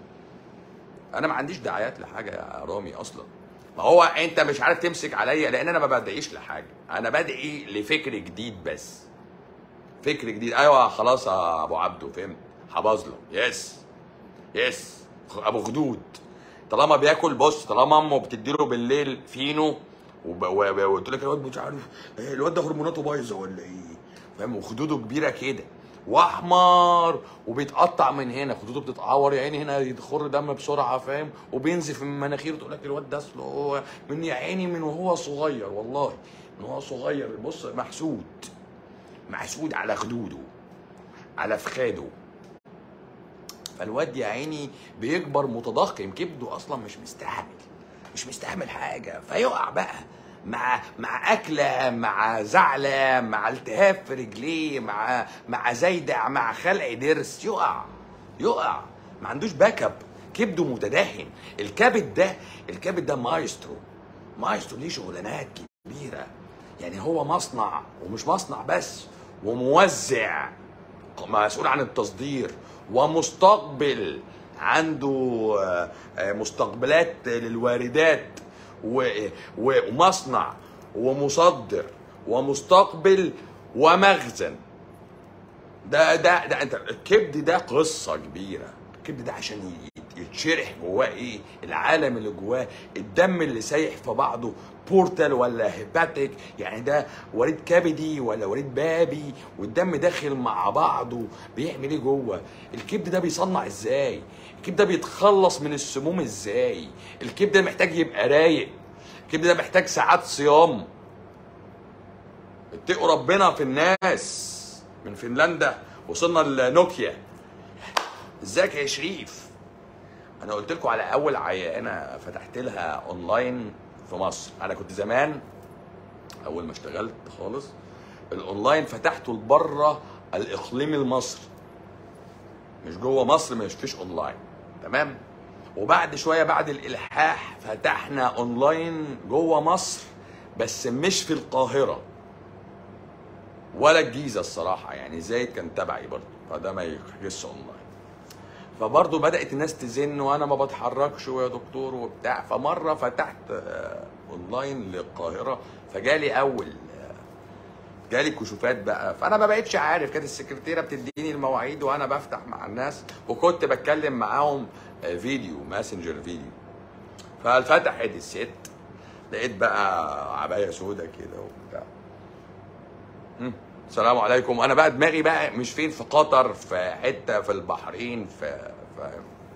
انا ما عنديش دعايات لحاجه يا رامي اصلا ما هو انت مش عارف تمسك عليا لان انا ما بدعيش لحاجه انا بدعي لفكر جديد بس فكر جديد ايوه خلاص يا ابو عبده فهمت هبظلم يس يس ابو خدود طالما بياكل بص طالما امه بتديله بالليل فينو وب- و- و- وتقول لك الواد مش عارف إيه، الواد ده هرموناته بايظه ولا ايه فاهم وخدوده كبيره كده واحمر وبيتقطع من هنا خدوده بتتعور يا عيني هنا يخر دم بسرعه فاهم وبينزف من مناخيره تقول لك الواد ده اصله هو من يا عيني من وهو صغير والله من وهو صغير بص محسود محسود على خدوده على فخاده فالواد يا عيني بيكبر متضخم كبده اصلا مش مستحمل مش مستحمل حاجه فيقع بقى مع مع اكله مع زعله مع التهاب في رجليه مع مع زايدع مع خلع ضرس يقع يقع ما عندوش باك اب كبده متدهن الكبد ده الكبد ده مايسترو مايسترو ليه شغلانات كبيره يعني هو مصنع ومش مصنع بس وموزع مسؤول عن التصدير ومستقبل عنده آه، آه، مستقبلات للواردات و- و- ومصنع ومصدر ومستقبل ومخزن ده ده ده انت الكبد ده قصه كبيره الكبد ده عشان ي- يتشرح جواه ايه العالم اللي جواه الدم اللي سايح في بعضه بورتال ولا هيباتيك يعني ده وريد كبدي ولا وريد بابي والدم داخل مع بعضه بيعمل ايه جوه الكبد ده بيصنع ازاي الكبد ده بيتخلص من السموم ازاي الكبد ده محتاج يبقى رايق الكبد ده محتاج ساعات صيام اتقوا ربنا في الناس من فنلندا وصلنا لنوكيا ازيك يا شريف انا قلت لكم على اول عيانه فتحت لها اونلاين في مصر انا كنت زمان اول ما اشتغلت خالص الاونلاين فتحته لبره الاقليم المصري مش جوه مصر مش فيش اونلاين تمام وبعد شويه بعد الالحاح فتحنا اونلاين جوه مصر بس مش في القاهره ولا الجيزه الصراحه يعني زايد كان تبعي برضه فده ما يحجزش اونلاين فبرضه بدات الناس تزن وانا ما بتحركش ويا دكتور وبتاع فمره فتحت آه، اونلاين للقاهره فجالي اول آه، جالي كشوفات بقى فانا ما بقتش عارف كانت السكرتيره بتديني المواعيد وانا بفتح مع الناس وكنت بتكلم معاهم آه، فيديو ماسنجر فيديو ففتحت الست لقيت بقى عبايه سودا كده وبتاع مم. السلام عليكم انا بقى دماغي بقى مش فين في قطر في حته في البحرين في في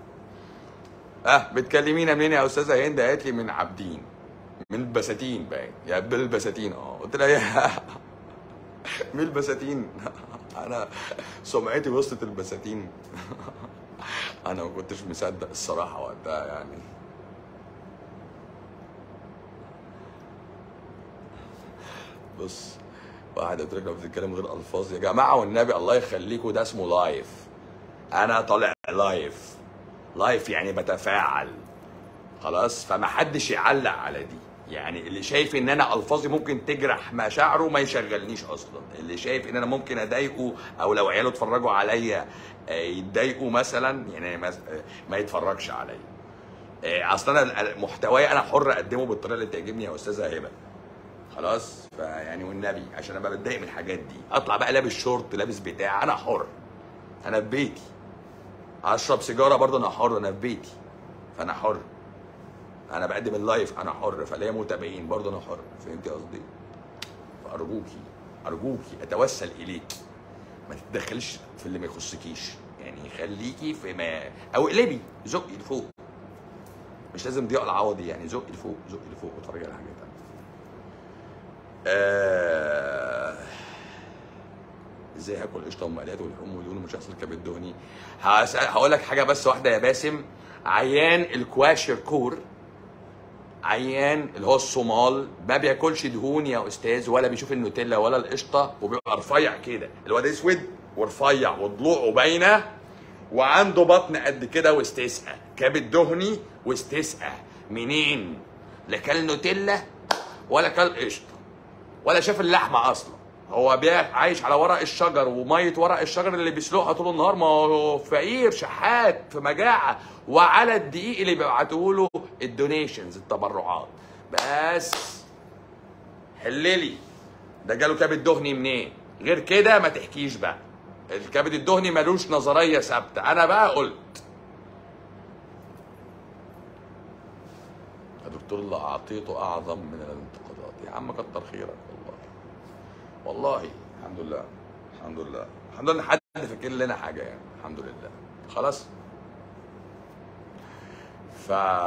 اه بتكلمينا منين يا استاذه هند قالت لي من عابدين من البساتين باين يا بالبساتين اه قلت لها يا من البساتين انا سمعتي وسط البساتين انا ما كنتش مصدق الصراحه وقتها يعني بص واحد قلت لك لو بتتكلم غير الفاظ يا جماعه والنبي الله يخليكم ده اسمه لايف انا طالع لايف لايف يعني بتفاعل خلاص فما حدش يعلق على دي يعني اللي شايف ان انا الفاظي ممكن تجرح مشاعره ما يشغلنيش اصلا اللي شايف ان انا ممكن اضايقه او لو عياله اتفرجوا عليا آه، يتضايقوا مثلا يعني ما آه، ما يتفرجش عليا آه، اصلا انا محتواي انا حر اقدمه بالطريقه اللي تعجبني يا استاذه هبه خلاص فيعني والنبي عشان ابقى بتضايق من الحاجات دي اطلع بقى لابس شورت لابس بتاع انا حر انا في بيتي اشرب سيجاره برضه انا حر انا في بيتي فانا حر انا بقدم اللايف انا حر فليا متابعين برضه انا حر فهمتي قصدي فارجوكي ارجوكي اتوسل اليك ما تتدخليش في اللي ما يخصكيش يعني خليكي في ما او اقلبي زقي لفوق مش لازم ضياء العوضي يعني زقي لفوق زقي لفوق واتفرجي على حاجه تانيه آه، ازاي هاكل قشطه ومقليات والحوم ودهون ومش هيحصل كبد دهني هسأل- هقول لك حاجه بس واحده يا باسم عيان الكواشر كور عيان اللي هو الصومال ما بياكلش دهون يا استاذ ولا بيشوف النوتيلا ولا القشطه وبيبقى رفيع كده الواد اسود ورفيع وضلوعه باينه وعنده بطن قد كده واستسقى كبد دهني واستسقى منين لا كل نوتيلا ولا كل قشطه ولا شاف اللحمه اصلا هو بيع عايش على ورق الشجر وميه ورق الشجر اللي بيسلقها طول النهار ما هو فقير شحات في مجاعه وعلى الدقيق اللي بيبعتوا له الدونيشنز التبرعات بس حللي ده جاله كبد دهني منين غير كده ما تحكيش بقى الكبد الدهني ملوش نظريه ثابته انا بقى قلت يا دكتور اللي اعطيته اعظم من الانتقادات يا عم كتر خيرك والله والله الحمد لله الحمد لله الحمد لله ان حد فاكر لنا حاجه يعني الحمد لله خلاص ف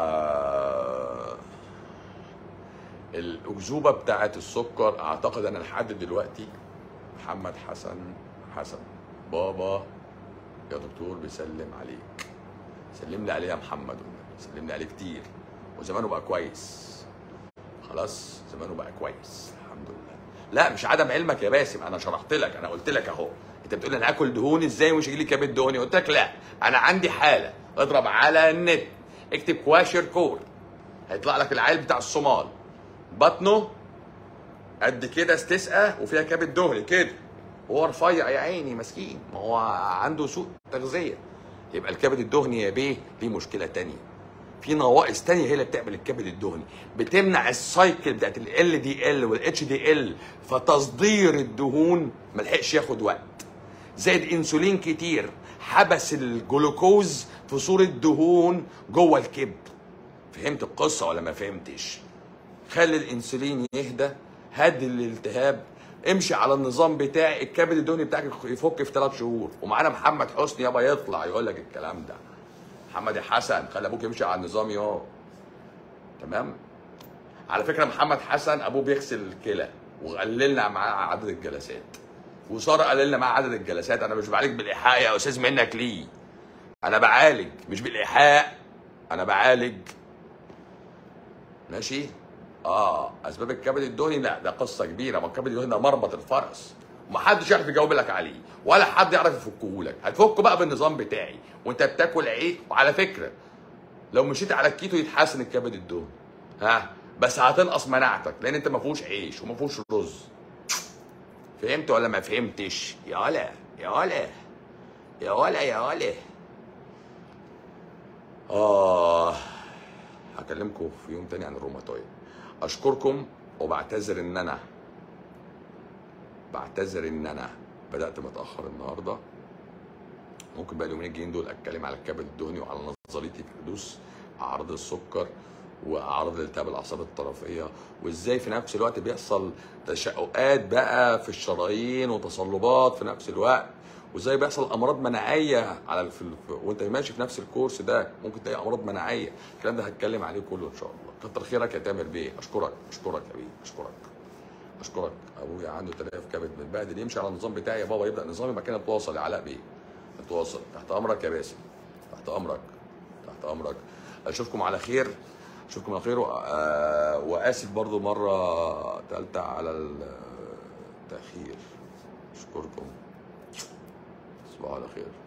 الاكذوبه بتاعت السكر اعتقد انا لحد دلوقتي محمد حسن حسن بابا يا دكتور بيسلم عليك سلم لي عليه يا محمد والنبي سلم لي عليه كتير وزمانه بقى كويس خلاص زمانه بقى كويس الحمد لله لا مش عدم علمك يا باسم انا شرحت لك انا قلت لك اهو انت بتقول لي انا اكل دهون ازاي ومش هيجي لي كبد دهوني قلت لك لا انا عندي حاله اضرب على النت اكتب كواشر كور هيطلع لك العيل بتاع الصومال بطنه قد كده استسقى وفيها كبد دهني كده وهو رفيع يا عيني مسكين ما هو عنده سوء تغذيه يبقى الكبد الدهني يا بيه ليه مشكله تانية في نواقص تانية هي اللي بتعمل الكبد الدهني بتمنع السايكل بتاعت ال دي ال والاتش دي ال فتصدير الدهون ملحقش ياخد وقت زائد انسولين كتير حبس الجلوكوز في صوره دهون جوه الكبد فهمت القصه ولا ما فهمتش خلي الانسولين يهدى هدي الالتهاب امشي على النظام بتاعي الكبد الدهني بتاعك يفك في ثلاث شهور ومعانا محمد حسني يابا يطلع يقول لك الكلام ده محمد حسن خلي ابوك يمشي على النظام يا تمام على فكره محمد حسن ابوه بيغسل الكلى وقللنا معاه عدد الجلسات وساره قللنا معاه عدد الجلسات انا مش بعالج بالايحاء يا استاذ منك ليه انا بعالج مش بالايحاء انا بعالج ماشي اه اسباب الكبد الدهني لا ده قصه كبيره ما الكبد الدهني ده مربط الفرس ومحدش يعرف يجاوب لك عليه ولا حد يعرف يفكه لك هتفكه بقى بالنظام بتاعي وانت بتاكل عيش وعلى فكره لو مشيت على الكيتو يتحسن الكبد الدهني ها بس هتنقص مناعتك لان انت ما فيهوش عيش وما فيهوش رز فهمت ولا ما فهمتش يا ولا يا ولا يا ولا يا ولا اه هكلمكم في يوم تاني عن الروماتويد اشكركم وبعتذر ان انا بعتذر ان انا بدات متاخر النهارده ممكن بقى اليومين الجايين دول اتكلم على الكبد الدهني وعلى نظريتي في حدوث اعراض السكر واعراض الالتهاب الاعصاب الطرفيه وازاي في نفس الوقت بيحصل تشققات بقى في الشرايين وتصلبات في نفس الوقت وازاي بيحصل امراض مناعيه على الف... وانت ماشي في نفس الكورس ده ممكن تلاقي امراض مناعيه الكلام ده هتكلم عليه كله ان شاء الله كتر خيرك يا تامر بيه اشكرك اشكرك يا بيه اشكرك اشكرك ابويا عنده تلف كبد متبهدل يمشي على النظام بتاعي يا بابا يبدا نظامي بعد كده نتواصل يا علاء بيه نتواصل تحت امرك يا باسم تحت امرك تحت امرك اشوفكم على خير اشوفكم على خير وآ- واسف برضو مره ثالثه على التاخير اشكركم تصبحوا على خير